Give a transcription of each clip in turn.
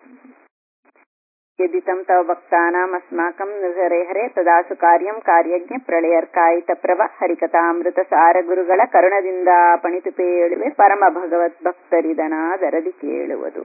यदि तं तव भक्तानामस्माकं हरे हरे ತದಾಸು ಕಾರ್ಯಂ ಕಾರ್ಯಜ್ಞ ಪ್ರಳಯರ್ಕಾಯಿತ ಪ್ರಭ ಹರಿಕಥಾಮೃತ ಸಾರ ಗುರುಗಳ ಕರುಣದಿಂದ ಪಣಿತು ಪೇಳುವೆ ಪರಮ ಭಗವತ್ ಭಕ್ತರಿದನಾದರದಿ ಕೇಳುವುದು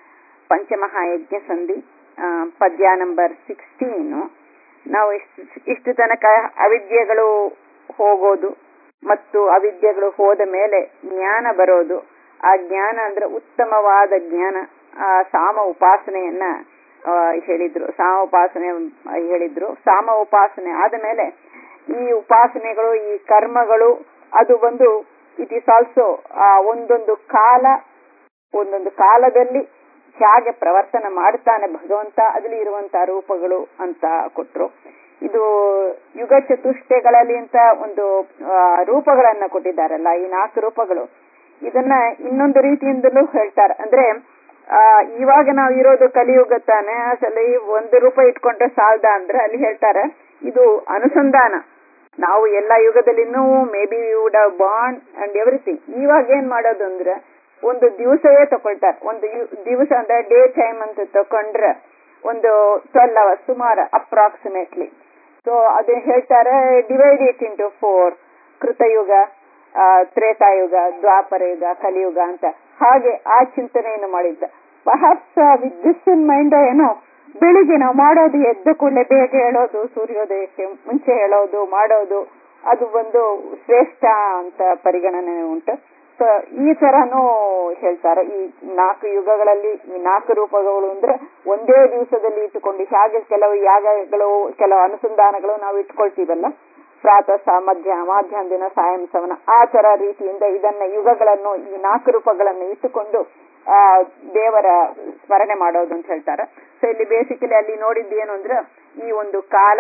ಪಂಚಮಹಾಯಜ್ಞ ಸಂಧಿ ಆ, ಪದ್ಯ ನಂಬರ್ ಸಿಕ್ಸ್ಟೀನು ನಾವು ಇಷ್ಟು ಇಷ್ಟು ತನಕ ಅವಿದ್ಯೆಗಳು ಹೋಗೋದು ಮತ್ತು ಅವಿದ್ಯೆಗಳು ಹೋದ ಮೇಲೆ ಜ್ಞಾನ ಬರೋದು ಆ ಜ್ಞಾನ ಅಂದ್ರೆ ಉತ್ತಮವಾದ ಜ್ಞಾನ ಆ ಸಾಮ ಉಪಾಸನೆಯನ್ನ ಆ, ಹೇಳಿದ್ರು ಸಾಮ ಉಪಾಸನೆ ಹೇಳಿದ್ರು ಸಾಮ ಉಪಾಸನೆ ಆದ ಮೇಲೆ ಈ ಉಪಾಸನೆಗಳು ಈ ಕರ್ಮಗಳು ಅದು ಬಂದು ಇಟ್ ಈಸ್ ಆಲ್ಸೋ ಒಂದೊಂದು ಕಾಲ ಒಂದೊಂದು ಕಾಲದಲ್ಲಿ ಹೇಗೆ ಪ್ರವರ್ತನ ಮಾಡ್ತಾನೆ ಭಗವಂತ ಅದ್ರಲ್ಲಿ ಇರುವಂತಹ ರೂಪಗಳು ಅಂತ ಕೊಟ್ರು ಇದು ಯುಗ ಚತುಷ್ಟಯಗಳಲ್ಲಿ ಅಂತ ಒಂದು ಆ, ರೂಪಗಳನ್ನ ಕೊಟ್ಟಿದ್ದಾರಲ್ಲ ಈ ನಾಲ್ಕು ರೂಪಗಳು ಇದನ್ನ ಇನ್ನೊಂದು ರೀತಿಯಿಂದಲೂ ಹೇಳ್ತಾರೆ ಅಂದ್ರೆ ಆ ಇವಾಗ ನಾವು ಇರೋದು ಕಲಿಯುಗ ತಾನೆ ಅಸಲು ಈ ಒಂದು ರೂಪ ಇಟ್ಕೊಂಡ್ರೆ ಸಾಲದ ಅಂದ್ರೆ ಅಲ್ಲಿ ಹೇಳ್ತಾರೆ ಇದು ಅನುಸಂಧಾನ ನಾವು ಎಲ್ಲ ಯುಗದಲ್ಲಿನೂ maybe would have bond and everything ಇವಾಗ ಏನ್ ಮಾಡೋದು ಅಂದ್ರೆ ಒಂದು ದಿವಸವೇ ತಗೊಳ್ತಾರೆ ಒಂದು ಯು- ದಿವಸ ಅಂದ್ರೆ ಡೇ ಟೈಮ್ ಅಂತ ತಕೊಂಡ್ರೆ ಒಂದು ಟ್ವೆಲ್ ಅವರ್ಸ್ ಸುಮಾರು ಅಪ್ರಾಕ್ಸಿಮೇಟ್ಲಿ ಸೊ ಅದು ಹೇಳ್ತಾರೆ ಡಿವೈಡ್ ಇಟ್ ಇಂಟು ಫೋರ್ ಕೃತಯುಗ ಆ, ತ್ರೇತಾಯುಗ ದ್ವಾಪರ ಯುಗ ಕಲಿಯುಗ ಅಂತ ಹಾಗೆ ಆ ಚಿಂತನೆಯನ್ನು ಮಾಡಿದ್ದ perhaps with this in mind ಏನೋ ಬೆಳಿಗ್ಗೆ ನಾವು ಮಾಡೋದು ಎದ್ದ ಕೂಡಲೇ ಬೇಗ ಹೇಳೋದು ಸೂರ್ಯೋದಯಕ್ಕೆ ಮುಂಚೆ ಹೇಳೋದು ಮಾಡೋದು ಅದು ಒಂದು ಶ್ರೇಷ್ಠ ಅಂತ ಪರಿಗಣನೆ ಉಂಟು ಸೊ ಈ ತರನು ಹೇಳ್ತಾರೆ ಈ ನಾಲ್ಕು ಯುಗಗಳಲ್ಲಿ ಈ ನಾಲ್ಕು ರೂಪಗಳು ಅಂದ್ರೆ ಒಂದೇ ದಿವಸದಲ್ಲಿ ಇಟ್ಟುಕೊಂಡು ಹೇಗೆ ಕೆಲವು ಯಾಗಗಳು ಕೆಲವು ಅನುಸಂಧಾನಗಳು ನಾವು ಇಟ್ಕೊಳ್ತೀವಲ್ಲ ಪ್ರಾತಃ ಸ ಮಧ್ಯ ಮಾಧ್ಯಾಹ್ನ ದಿನ ಸಾಯಂ ಸವನ ಆ ತರ ರೀತಿಯಿಂದ ಇದನ್ನ ಯುಗಗಳನ್ನು ಈ ನಾಲ್ಕು ರೂಪಗಳನ್ನು ಇಟ್ಟುಕೊಂಡು ಆ ದೇವರ ಸ್ಮರಣೆ ಮಾಡೋದು ಅಂತ ಹೇಳ್ತಾರೆ ಸೊ ಇಲ್ಲಿ ಬೇಸಿಕಲಿ ಅಲ್ಲಿ ನೋಡಿದ್ದು ಏನು ಅಂದ್ರೆ ಈ ಒಂದು ಕಾಲ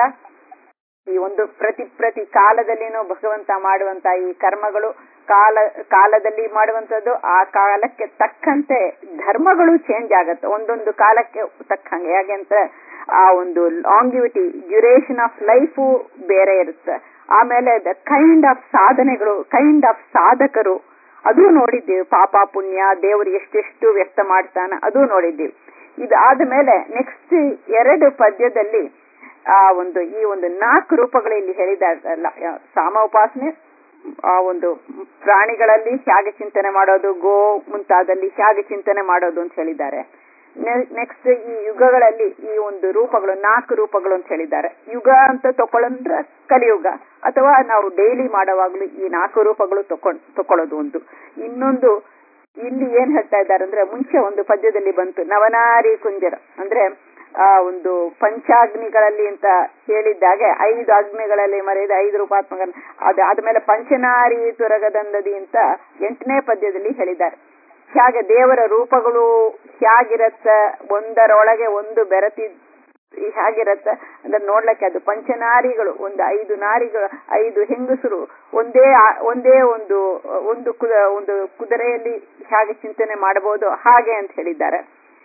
ಈ ಒಂದು ಪ್ರತಿ ಪ್ರತಿ ಕಾಲದಲ್ಲಿನೂ ಭಗವಂತ ಮಾಡುವಂತ ಈ ಕರ್ಮಗಳು ಕಾಲ ಕಾಲದಲ್ಲಿ ಮಾಡುವಂತದ್ದು ಆ ಕಾಲಕ್ಕೆ ತಕ್ಕಂತೆ ಧರ್ಮಗಳು ಚೇಂಜ್ ಆಗತ್ತೆ ಒಂದೊಂದು ಕಾಲಕ್ಕೆ ತಕ್ಕಂಗೆ ಹೇಗೆ ಅಂತ ಆ ಒಂದು ಲಾಂಗಿವಿಟಿ ಡ್ಯೂರೇಷನ್ ಆಫ್ ಲೈಫು ಬೇರೆ ಇರುತ್ತೆ ಆಮೇಲೆ ದ ಕೈಂಡ್ ಆಫ್ ಸಾಧನೆಗಳು ಕೈಂಡ್ ಆಫ್ ಸಾಧಕರು ಅದು ನೋಡಿದ್ದೀವಿ ಪಾಪ ಪುಣ್ಯ ದೇವರು ಎಷ್ಟೆಷ್ಟು ವ್ಯಕ್ತ ಮಾಡ್ತಾನ ಅದು ನೋಡಿದ್ದೀವಿ ಇದಾದ ಮೇಲೆ ನೆಕ್ಸ್ಟ್ ಎರಡು ಪದ್ಯದಲ್ಲಿ ಆ ಒಂದು ಈ ಒಂದು ನಾಲ್ಕು ರೂಪಗಳು ಇಲ್ಲಿ ಹೇಳಿದಾರಲ್ಲ ಸಾಮ ಉಪಾಸನೆ ಆ ಒಂದು ಪ್ರಾಣಿಗಳಲ್ಲಿ ಹೇಗೆ ಚಿಂತನೆ ಮಾಡೋದು ಗೋ ಮುಂತಾದಲ್ಲಿ ಹೇಗೆ ಚಿಂತನೆ ಮಾಡೋದು ಅಂತ ಹೇಳಿದ್ದಾರೆ ನೆಕ್ಸ್ಟ್ ಈ ಯುಗಗಳಲ್ಲಿ ಈ ಒಂದು ರೂಪಗಳು ನಾಲ್ಕು ರೂಪಗಳು ಅಂತ ಹೇಳಿದ್ದಾರೆ ಯುಗ ಅಂತ ತಕೊಳ್ಳಂದ್ರೆ ಕಲಿಯುಗ ಅಥವಾ ನಾವು ಡೈಲಿ ಮಾಡುವಾಗ್ಲೂ ಈ ನಾಲ್ಕು ರೂಪಗಳು ತಕೊಂಡ್ ತಕೊಳ್ಳೋದು ಒಂದು ಇನ್ನೊಂದು ಇಲ್ಲಿ ಏನ್ ಹೇಳ್ತಾ ಇದ್ದಾರೆ ಅಂದ್ರೆ ಮುಂಚೆ ಒಂದು ಪದ್ಯದಲ್ಲಿ ಬಂತು ನವನಾರಿ ಕುಂಜರ ಅಂದ್ರೆ ಆ ಒಂದು ಪಂಚಾಗ್ನಿಗಳಲ್ಲಿ ಅಂತ ಹೇಳಿದ್ದಾಗೆ ಐದು ಅಗ್ನಿಗಳಲ್ಲಿ ಮರೆಯದ ಐದು ರೂಪಾತ್ಮಕ ಅದು ಆದ್ಮೇಲೆ ಪಂಚನಾರಿ ತುರಗದಂದದಿ ಅಂತ ಎಂಟನೇ ಪದ್ಯದಲ್ಲಿ ಹೇಳಿದ್ದಾರೆ ಹೇಗೆ ದೇವರ ರೂಪಗಳು ಹೇಗಿರತ್ತ ಒಂದರೊಳಗೆ ಒಂದು ಬೆರತಿ ಹೇಗಿರತ್ತ ಅಂದ್ರೆ ನೋಡ್ಲಿಕ್ಕೆ ಅದು ಪಂಚನಾರಿಗಳು ಒಂದು ಐದು ನಾರಿಗಳು ಐದು ಹೆಂಗಸರು ಒಂದೇ ಆ- ಒಂದೇ ಒಂದು ಒಂದು ಕುದ ಒಂದು ಕುದುರೆಯಲ್ಲಿ ಹೇಗೆ ಚಿಂತನೆ ಮಾಡಬಹುದು ಹಾಗೆ ಅಂತ ಹೇಳಿದ್ದಾರೆ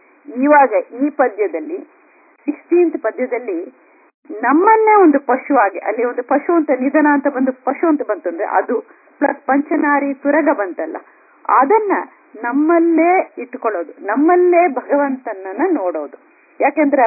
ಇವಾಗ ಈ ಪದ್ಯದಲ್ಲಿ ಸಿಕ್ಸ್ಟೀನ್ತ್ ಪದ್ಯದಲ್ಲಿ ನಮ್ಮನ್ನೇ ಒಂದು ಪಶು ಆಗಿ ಅಲ್ಲಿ ಒಂದು ಪಶು ಅಂತ ನಿಧನ ಅಂತ ಬಂದು ಪಶು ಅಂತ ಬಂತಂದ್ರೆ ಅದು ಪ್ಲಸ್ ಪಂಚನಾರಿ ತುರಗ ಬಂತಲ್ಲ ಅದನ್ನ ನಮ್ಮಲ್ಲೇ ಇಟ್ಕೊಳ್ಳೋದು ನಮ್ಮಲ್ಲೇ ಭಗವಂತನನ್ನ ನೋಡೋದು ಯಾಕೆಂದ್ರೆ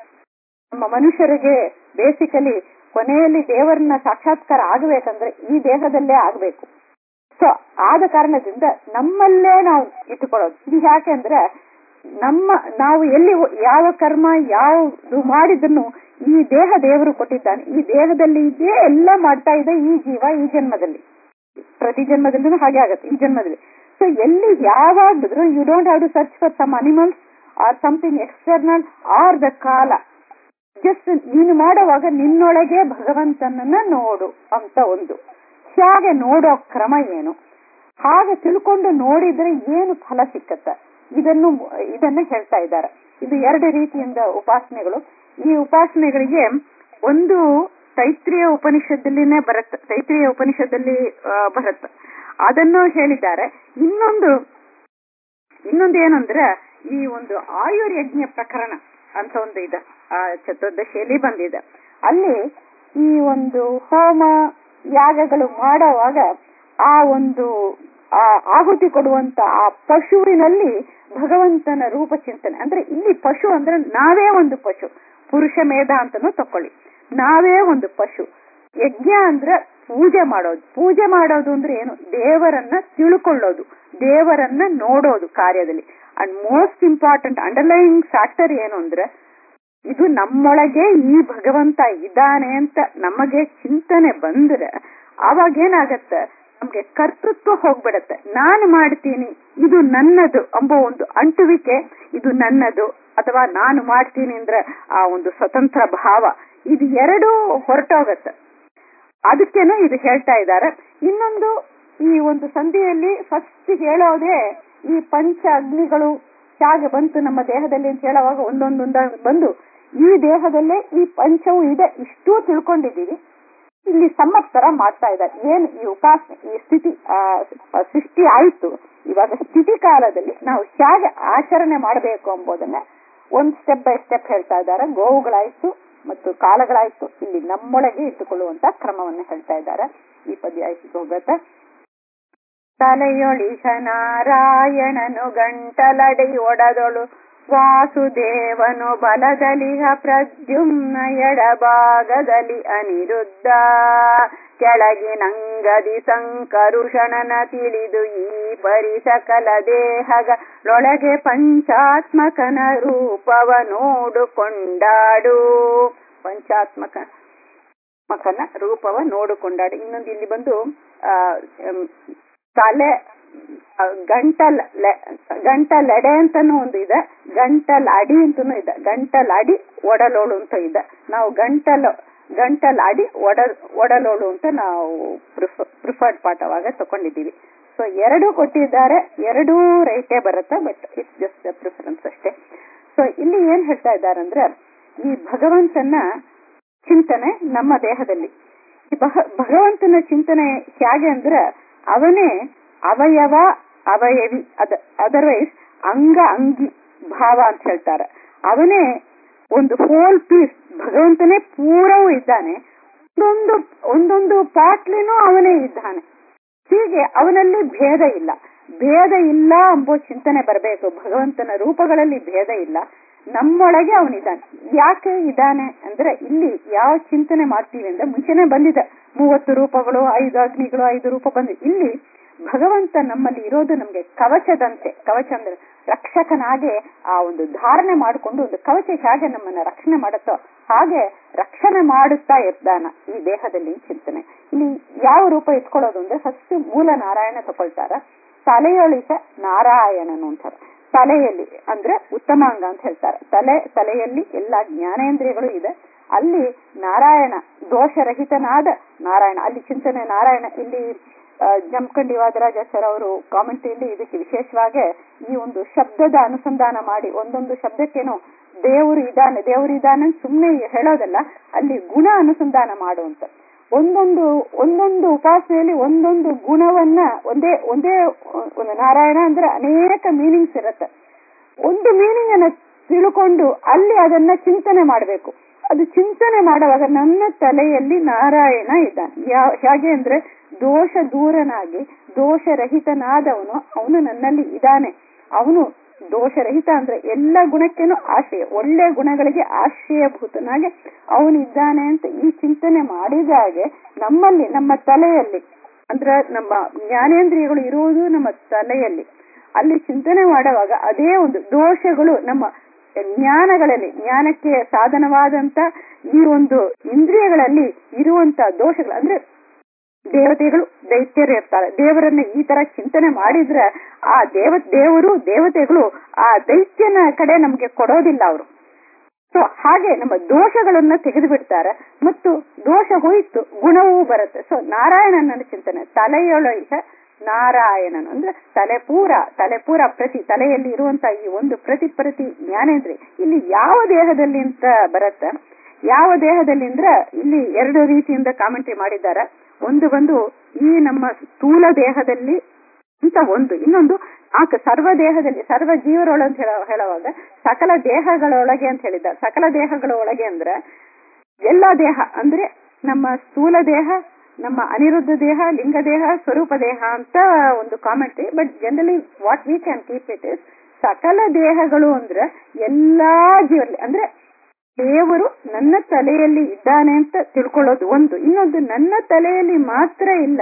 ನಮ್ಮ ಮನುಷ್ಯರಿಗೆ ಬೇಸಿಕಲಿ ಕೊನೆಯಲ್ಲಿ ದೇವರನ್ನ ಸಾಕ್ಷಾತ್ಕಾರ ಆಗಬೇಕಂದ್ರೆ ಈ ದೇಹದಲ್ಲೇ ಆಗ್ಬೇಕು ಸೊ ಆದ ಕಾರಣದಿಂದ ನಮ್ಮಲ್ಲೇ ನಾವು ಇಟ್ಟುಕೊಳ್ಳೋದು ಇದು ಯಾಕೆಂದ್ರೆ ನಮ್ಮ ನಾವು ಎಲ್ಲಿ ಹೋ- ಯಾವ ಕರ್ಮ ಯಾವುದು ಮಾಡಿದ್ರು ಈ ದೇಹ ದೇವರು ಕೊಟ್ಟಿದ್ದಾನೆ ಈ ದೇಹದಲ್ಲಿ ಇದೇ ಎಲ್ಲ ಮಾಡ್ತಾ ಇದೆ ಈ ಜೀವ ಈ ಜನ್ಮದಲ್ಲಿ ಪ್ರತಿ ಜನ್ಮದಲ್ಲೂ ಹಾಗೆ ಆಗತ್ತೆ ಈ ಜನ್ಮದಲ್ಲಿ ಸೊ ಎಲ್ಲಿ ಯಾವಾಗಿದ್ರು you don't have to search for some animals or something external or the ಕಾಲ ಜಸ್ಟ್ ನೀನು ಮಾಡುವಾಗ ನಿನ್ನೊಳಗೆ ಭಗವಂತನನ್ನ ನೋಡು ಅಂತ ಒಂದು ಹೇಗೆ ನೋಡೋ ಕ್ರಮ ಏನು ಹಾಗೆ ತಿಳ್ಕೊಂಡು ನೋಡಿದ್ರೆ ಏನು ಫಲ ಸಿಕ್ಕತ್ತ ಇದನ್ನು ಇದನ್ನ ಹೇಳ್ತಾ ಇದ್ದಾರೆ ಇದು ಎರಡು ರೀತಿಯಿಂದ ಉಪಾಸನೆಗಳು ಈ ಉಪಾಸನೆಗಳಿಗೆ ಒಂದು ತೈತ್ರಿಯ ಉಪನಿಷತ್ತಲ್ಲಿನೇ ಬರುತ್ತೆ ತೈತ್ರಿಯ ಉಪನಿಷತ್ತಲ್ಲಿ ಆ, ಬರುತ್ತೆ ಅದನ್ನು ಹೇಳಿದ್ದಾರೆ ಇನ್ನೊಂದು ಇನ್ನೊಂದು ಏನಂದ್ರೆ ಈ ಒಂದು ಆಯುರ್ಯಜ್ಞ ಪ್ರಕರಣ ಅಂತ ಒಂದು ಇದೆ ಆ ಚತುರ್ದಶಿಯಲ್ಲಿ ಬಂದಿದೆ ಅಲ್ಲಿ ಈ ಒಂದು ಹೋಮ ಯಾಗಗಳು ಮಾಡುವಾಗ ಆ ಒಂದು ಆ ಆಹುತಿ ಕೊಡುವಂತ ಆ ಪಶುವಿನಲ್ಲಿ ಭಗವಂತನ ರೂಪ ಚಿಂತನೆ ಅಂದ್ರೆ ಇಲ್ಲಿ ಪಶು ಅಂದ್ರೆ ನಾವೇ ಒಂದು ಪಶು ಪುರುಷ ಮೇಧ ಅಂತಾನು ತಕೊಳ್ಳಿ ನಾವೇ ಒಂದು ಪಶು ಯಜ್ಞ ಅಂದ್ರೆ ಪೂಜೆ ಮಾಡೋದು ಪೂಜೆ ಮಾಡೋದು ಅಂದ್ರೆ ಏನು ದೇವರನ್ನ ತಿಳ್ಕೊಳ್ಳೋದು ದೇವರನ್ನ ನೋಡೋದು ಕಾರ್ಯದಲ್ಲಿ and most important underlying factor ಏನು ಅಂದ್ರೆ ಇದು ನಮ್ಮೊಳಗೆ ಈ ಭಗವಂತ ಇದ್ದಾನೆ ಅಂತ ನಮಗೆ ಚಿಂತನೆ ಬಂದ್ರೆ ಆವಾಗ ಏನಾಗತ್ತೆ ನಮ್ಗೆ ಕರ್ತೃತ್ವ ಹೋಗ್ಬಿಡತ್ತೆ ನಾನು ಮಾಡ್ತೀನಿ ಇದು ನನ್ನದು ಎಂಬ ಒಂದು ಅಂಟುವಿಕೆ ಇದು ನನ್ನದು ಅಥವಾ ನಾನು ಮಾಡ್ತೀನಿ ಅಂದ್ರೆ ಆ ಒಂದು ಸ್ವತಂತ್ರ ಭಾವ ಇದು ಎರಡೂ ಹೊರಟೋಗತ್ತೆ ಅದಕ್ಕೇನು ಇದು ಹೇಳ್ತಾ ಇದ್ದಾರೆ ಇನ್ನೊಂದು ಈ ಒಂದು ಸಂಧಿಯಲ್ಲಿ ಫಸ್ಟ್ ಹೇಳೋದೇ ಈ ಪಂಚ ಅಗ್ನಿಗಳು ಹೇಗೆ ಬಂತು ನಮ್ಮ ದೇಹದಲ್ಲಿ ಅಂತ ಹೇಳುವಾಗ ಒಂದೊಂದೊಂದ ಬಂದು ಈ ದೇಹದಲ್ಲೇ ಈ ಪಂಚವು ಇದೆ ಇಷ್ಟೂ ತಿಳ್ಕೊಂಡಿದ್ದೀವಿ ಇಲ್ಲಿ ಸಮ್ಮತ್ತರ ಮಾಡ್ತಾ ಇದ್ದಾರೆ ಏನು ಈ ಉಪಾಸನೆ ಈ ಸ್ಥಿತಿ ಆ, ಸೃಷ್ಟಿ ಆಯ್ತು ಇವಾಗ ಸ್ಥಿತಿ ಕಾಲದಲ್ಲಿ ನಾವು ಹೇಗೆ ಆಚರಣೆ ಮಾಡಬೇಕು ಎಂಬುದನ್ನ ಒಂದ್ ಸ್ಟೆಪ್ ಬೈ ಸ್ಟೆಪ್ ಹೇಳ್ತಾ ಇದ್ದಾರೆ ಗೋವುಗಳಾಯ್ತು ಮತ್ತು ಕಾಲಗಳಾಯ್ತು ಇಲ್ಲಿ ನಮ್ಮೊಳಗೆ ಇಟ್ಟುಕೊಳ್ಳುವಂತ ಕ್ರಮವನ್ನು ಹೇಳ್ತಾ ಇದ್ದಾರೆ ಈ ಪದ್ಯ ಆಯ್ತು ಹೋಗತ್ತೆ ತಲೆಯೊಳಿಷ ನಾರಾಯಣನು ಗಂಟಲಡಿ ಒಡದೊಳು ವಾಸುದೇವನು ಬಲದಲಿಹ ಪ್ರದ್ಯುಮ್ನ ಎಡಭಾಗದಲ್ಲಿ ಅನಿರುದ್ಧ ಕೆಳಗಿನಂಗದಿ ಸಂಕರುಷಣನ ತಿಳಿದು ಈ ಪರಿ ಸಕಲ ದೇಹಗಳೊಳಗೆ ಪಂಚಾತ್ಮಕನ ರೂಪವ ನೋಡುಕೊಂಡಾಡು ಪಂಚಾತ್ಮಕ ಮಕನ ರೂಪವ ನೋಡಿಕೊಂಡಾಡು ಇನ್ನೊಂದು ಇಲ್ಲಿ ಬಂದು ಆ ಎಂ, ತಲೆ ಆ, ಗಂಟಲ್ ಲೆ- ಗಂಟಲೆಡೆ ಅಂತಾನು ಒಂದು ಇದೆ ಗಂಟಲ್ ಅಡಿ ಅಂತಾನು ಇದೆ ಗಂಟಲ್ ಅಡಿ ಒಡಲೋಳು ಅಂತ ಇದೆ ನಾವು ಗಂಟಲು ಗಂಟಲ್ ಅಡಿ ಒಡ ಒಡಲೋಳು ಅಂತ ನಾವು ಪ್ರಿಫರ್ಡ್ ಪಾಠವಾಗ ತಕೊಂಡಿದ್ದೀವಿ ಸೊ ಎರಡು ಕೊಟ್ಟಿದ್ದಾರೆ ಎರಡೂ ರೈಟೇ ಬರುತ್ತೆ ಬಟ್ ಇಟ್ಸ್ ಜಸ್ಟ್ ಪ್ರಿಫರೆನ್ಸ್ ಅಷ್ಟೇ ಸೊ ಇಲ್ಲಿ ಏನ್ ಹೇಳ್ತಾ ಇದ್ದಾರೆ ಅಂದ್ರೆ ಈ ಭಗವಂತನ ಚಿಂತನೆ ನಮ್ಮ ದೇಹದಲ್ಲಿ ಈ ಭಗ- ಭಗವಂತನ ಚಿಂತನೆ ಹೇಗೆ ಅಂದ್ರೆ ಅವನೇ ಅವಯವ ಅವಯವಿ ಅದ ಅದರ್ವೈಸ್ ಅಂಗ ಅಂಗಿ ಭಾವ ಅಂತ ಹೇಳ್ತಾರೆ ಅವನೇ ಒಂದು ಹೋಲ್ ಪೀಸ್ ಭಗವಂತನೇ ಪೂರವೂ ಇದ್ದಾನೆ ಒಂದೊಂದು ಒಂದೊಂದು ಪಾಟ್ಲಿನೂ ಅವನೇ ಇದ್ದಾನೆ ಹೀಗೆ ಅವನಲ್ಲಿ ಭೇದ ಇಲ್ಲ ಭೇದ ಇಲ್ಲ ಎಂಬೋ ಚಿಂತನೆ ಬರಬೇಕು ಭಗವಂತನ ರೂಪಗಳಲ್ಲಿ ಭೇದ ಇಲ್ಲ ನಮ್ಮೊಳಗೆ ಅವನಿದ್ದಾನೆ ಯಾಕೆ ಇದ್ದಾನೆ ಅಂದ್ರೆ ಇಲ್ಲಿ ಯಾವ ಚಿಂತನೆ ಮಾಡ್ತೀವಿ ಅಂದ್ರೆ ಮುಂಚೆನೆ ಬಂದಿದೆ ಮೂವತ್ತು ರೂಪಗಳು ಐದು ಅಗ್ನಿಗಳು ಐದು ರೂಪ ಬಂದಿದೆ ಇಲ್ಲಿ ಭಗವಂತ ನಮ್ಮಲ್ಲಿ ಇರೋದು ನಮ್ಗೆ ಕವಚದಂತೆ ಕವಚ ಅಂದ್ರೆ ರಕ್ಷಕನಾಗೆ ಆ ಒಂದು ಧಾರಣೆ ಮಾಡಿಕೊಂಡು ಒಂದು ಕವಚ ಹೇಗೆ ನಮ್ಮನ್ನ ರಕ್ಷಣೆ ಮಾಡುತ್ತೋ ಹಾಗೆ ರಕ್ಷಣೆ ಮಾಡುತ್ತಾ ಇರ್ತಾನ ಈ ದೇಹದಲ್ಲಿ ಚಿಂತನೆ ಇಲ್ಲಿ ಯಾವ ರೂಪ ಇಟ್ಕೊಳ್ಳೋದು ಅಂದ್ರೆ ಫಸ್ಟ್ ಮೂಲ ನಾರಾಯಣ ತಗೊಳ್ತಾರ ತಲೆಯೊಳಿಸ ನಾರಾಯಣನು ಅಂತಾರೆ ತಲೆಯಲ್ಲಿ ಅಂದ್ರೆ ಉತ್ತಮಾಂಗ ಅಂತ ಹೇಳ್ತಾರೆ ತಲೆ ತಲೆಯಲ್ಲಿ ಎಲ್ಲಾ ಜ್ಞಾನೇಂದ್ರಿಯಗಳು ಇದೆ ಅಲ್ಲಿ ನಾರಾಯಣ ದೋಷರಹಿತನಾದ ನಾರಾಯಣ ಅಲ್ಲಿ ಚಿಂತನೆ ನಾರಾಯಣ ಇಲ್ಲಿ ಆ, ಜಮಖಂಡಿ ವಾದರಾಜ ಸರ್ ಅವರು ಕಾಮೆಂಟ್ರಿಯಲ್ಲಿ ಇದಕ್ಕೆ ವಿಶೇಷವಾಗಿ ಈ ಒಂದು ಶಬ್ದದ ಅನುಸಂಧಾನ ಮಾಡಿ ಒಂದೊಂದು ಶಬ್ದಕ್ಕೇನು ದೇವರು ಇದ್ದಾನೆ ದೇವರು ಇದ್ದಾನೆ ಅಂತ ಸುಮ್ಮನೆ ಹೇಳೋದಲ್ಲ ಅಲ್ಲಿ ಗುಣ ಅನುಸಂಧಾನ ಮಾಡುವಂತ ಒಂದೊಂದು ಒಂದೊಂದು ಉಪಾಸನೆಯಲ್ಲಿ ಒಂದೊಂದು ಗುಣವನ್ನ ಒಂದೇ ಒಂದೇ ಒಂದು ನಾರಾಯಣ ಅಂದ್ರೆ ಅನೇಕ ಮೀನಿಂಗ್ಸ್ ಇರುತ್ತೆ ಒಂದು ಮೀನಿಂಗ್ ಅನ್ನ ತಿಳ್ಕೊಂಡು ಅಲ್ಲಿ ಅದನ್ನ ಚಿಂತನೆ ಮಾಡಬೇಕು ಅದು ಚಿಂತನೆ ಮಾಡುವಾಗ ನನ್ನ ತಲೆಯಲ್ಲಿ ನಾರಾಯಣ ಇದ್ದಾನೆ ಯಾವ ಹೇಗೆ ಅಂದ್ರೆ ದೋಷ ದೂರನಾಗಿ ದೋಷರಹಿತನಾದವನು ಅವನು ನನ್ನಲ್ಲಿ ಇದ್ದಾನೆ ಅವನು ದೋಷರಹಿತ ಅಂದ್ರೆ ಎಲ್ಲ ಗುಣಕ್ಕೇನು ಆಶ್ರಯ ಒಳ್ಳೆ ಗುಣಗಳಿಗೆ ಆಶ್ರಯಭೂತನಾಗಿ ಅವನು ಇದ್ದಾನೆ ಅಂತ ಈ ಚಿಂತನೆ ಮಾಡಿದಾಗೆ ನಮ್ಮಲ್ಲಿ ನಮ್ಮ ತಲೆಯಲ್ಲಿ ಅಂದ್ರೆ ನಮ್ಮ ಜ್ಞಾನೇಂದ್ರಿಯಗಳು ಇರುವುದು ನಮ್ಮ ತಲೆಯಲ್ಲಿ ಅಲ್ಲಿ ಚಿಂತನೆ ಮಾಡುವಾಗ ಅದೇ ಒಂದು ದೋಷಗಳು ನಮ್ಮ ಜ್ಞಾನಗಳಲ್ಲಿ ಜ್ಞಾನಕ್ಕೆ ಸಾಧನವಾದಂತ ಈ ಒಂದು ಇಂದ್ರಿಯಗಳಲ್ಲಿ ಇರುವಂತ ದೋಷಗಳು ಅಂದ್ರೆ ದೇವತೆಗಳು ದೈತ್ಯರು ಇರ್ತಾರೆ ದೇವರನ್ನ ಈ ತರ ಚಿಂತನೆ ಮಾಡಿದ್ರೆ ಆ ದೇವ ದೇವರು ದೇವತೆಗಳು ಆ ದೈತ್ಯನ ಕಡೆ ನಮ್ಗೆ ಕೊಡೋದಿಲ್ಲ ಅವರು ಸೊ ಹಾಗೆ ನಮ್ಮ ದೋಷಗಳನ್ನ ತೆಗೆದು ಬಿಡ್ತಾರೆ ಮತ್ತು ದೋಷ ಹೋಯ್ತು ಗುಣವೂ ಬರುತ್ತೆ ಸೊ ನಾರಾಯಣನ ಚಿಂತನೆ ತಲೆಯೊಳಗೆ ನಾರಾಯಣನು ಅಂದ್ರೆ ತಲೆ ಪೂರ ತಲೆ ಪೂರ ಪ್ರತಿ ತಲೆಯಲ್ಲಿ ಇರುವಂತ ಈ ಒಂದು ಪ್ರತಿ ಪ್ರತಿ ಜ್ಞಾನೇಂದ್ರಿ ಇಲ್ಲಿ ಯಾವ ದೇಹದಲ್ಲಿ ಅಂತ ಬರುತ್ತೆ ಯಾವ ದೇಹದಲ್ಲಿ ಅಂದ್ರೆ ಇಲ್ಲಿ ಎರಡು ರೀತಿಯಿಂದ ಕಾಮೆಂಟ್ರಿ ಮಾಡಿದ್ದಾರೆ ಒಂದು ಬಂದು ಈ ನಮ್ಮ ಸ್ಥೂಲ ದೇಹದಲ್ಲಿ ಅಂತ ಒಂದು ಇನ್ನೊಂದು ಆಕ ಸರ್ವ ದೇಹದಲ್ಲಿ ಸರ್ವ ಜೀವರೊಳ ಅಂತ ಹೇಳ ಹೇಳುವಾಗ ಸಕಲ ದೇಹಗಳೊಳಗೆ ಅಂತ ಹೇಳಿದ್ದಾರೆ ಸಕಲ ದೇಹಗಳ ಒಳಗೆ ಅಂದ್ರೆ ಎಲ್ಲ ದೇಹ ಅಂದ್ರೆ ನಮ್ಮ ಸ್ಥೂಲ ದೇಹ ನಮ್ಮ ಅನಿರುದ್ಧ ದೇಹ ಲಿಂಗ ದೇಹ ಸ್ವರೂಪ ದೇಹ ಅಂತ ಒಂದು comment but generally what we can keep it is ಸಕಲ ದೇಹಗಳು ಅಂದ್ರೆ ಎಲ್ಲಾ ಜೀವಲ್ಲಿ ಅಂದ್ರೆ ದೇವರು ನನ್ನ ತಲೆಯಲ್ಲಿ ಇದ್ದಾನೆ ಅಂತ ತಿಳ್ಕೊಳ್ಳೋದು ಒಂದು ಇನ್ನೊಂದು ನನ್ನ ತಲೆಯಲ್ಲಿ ಮಾತ್ರ ಇಲ್ಲ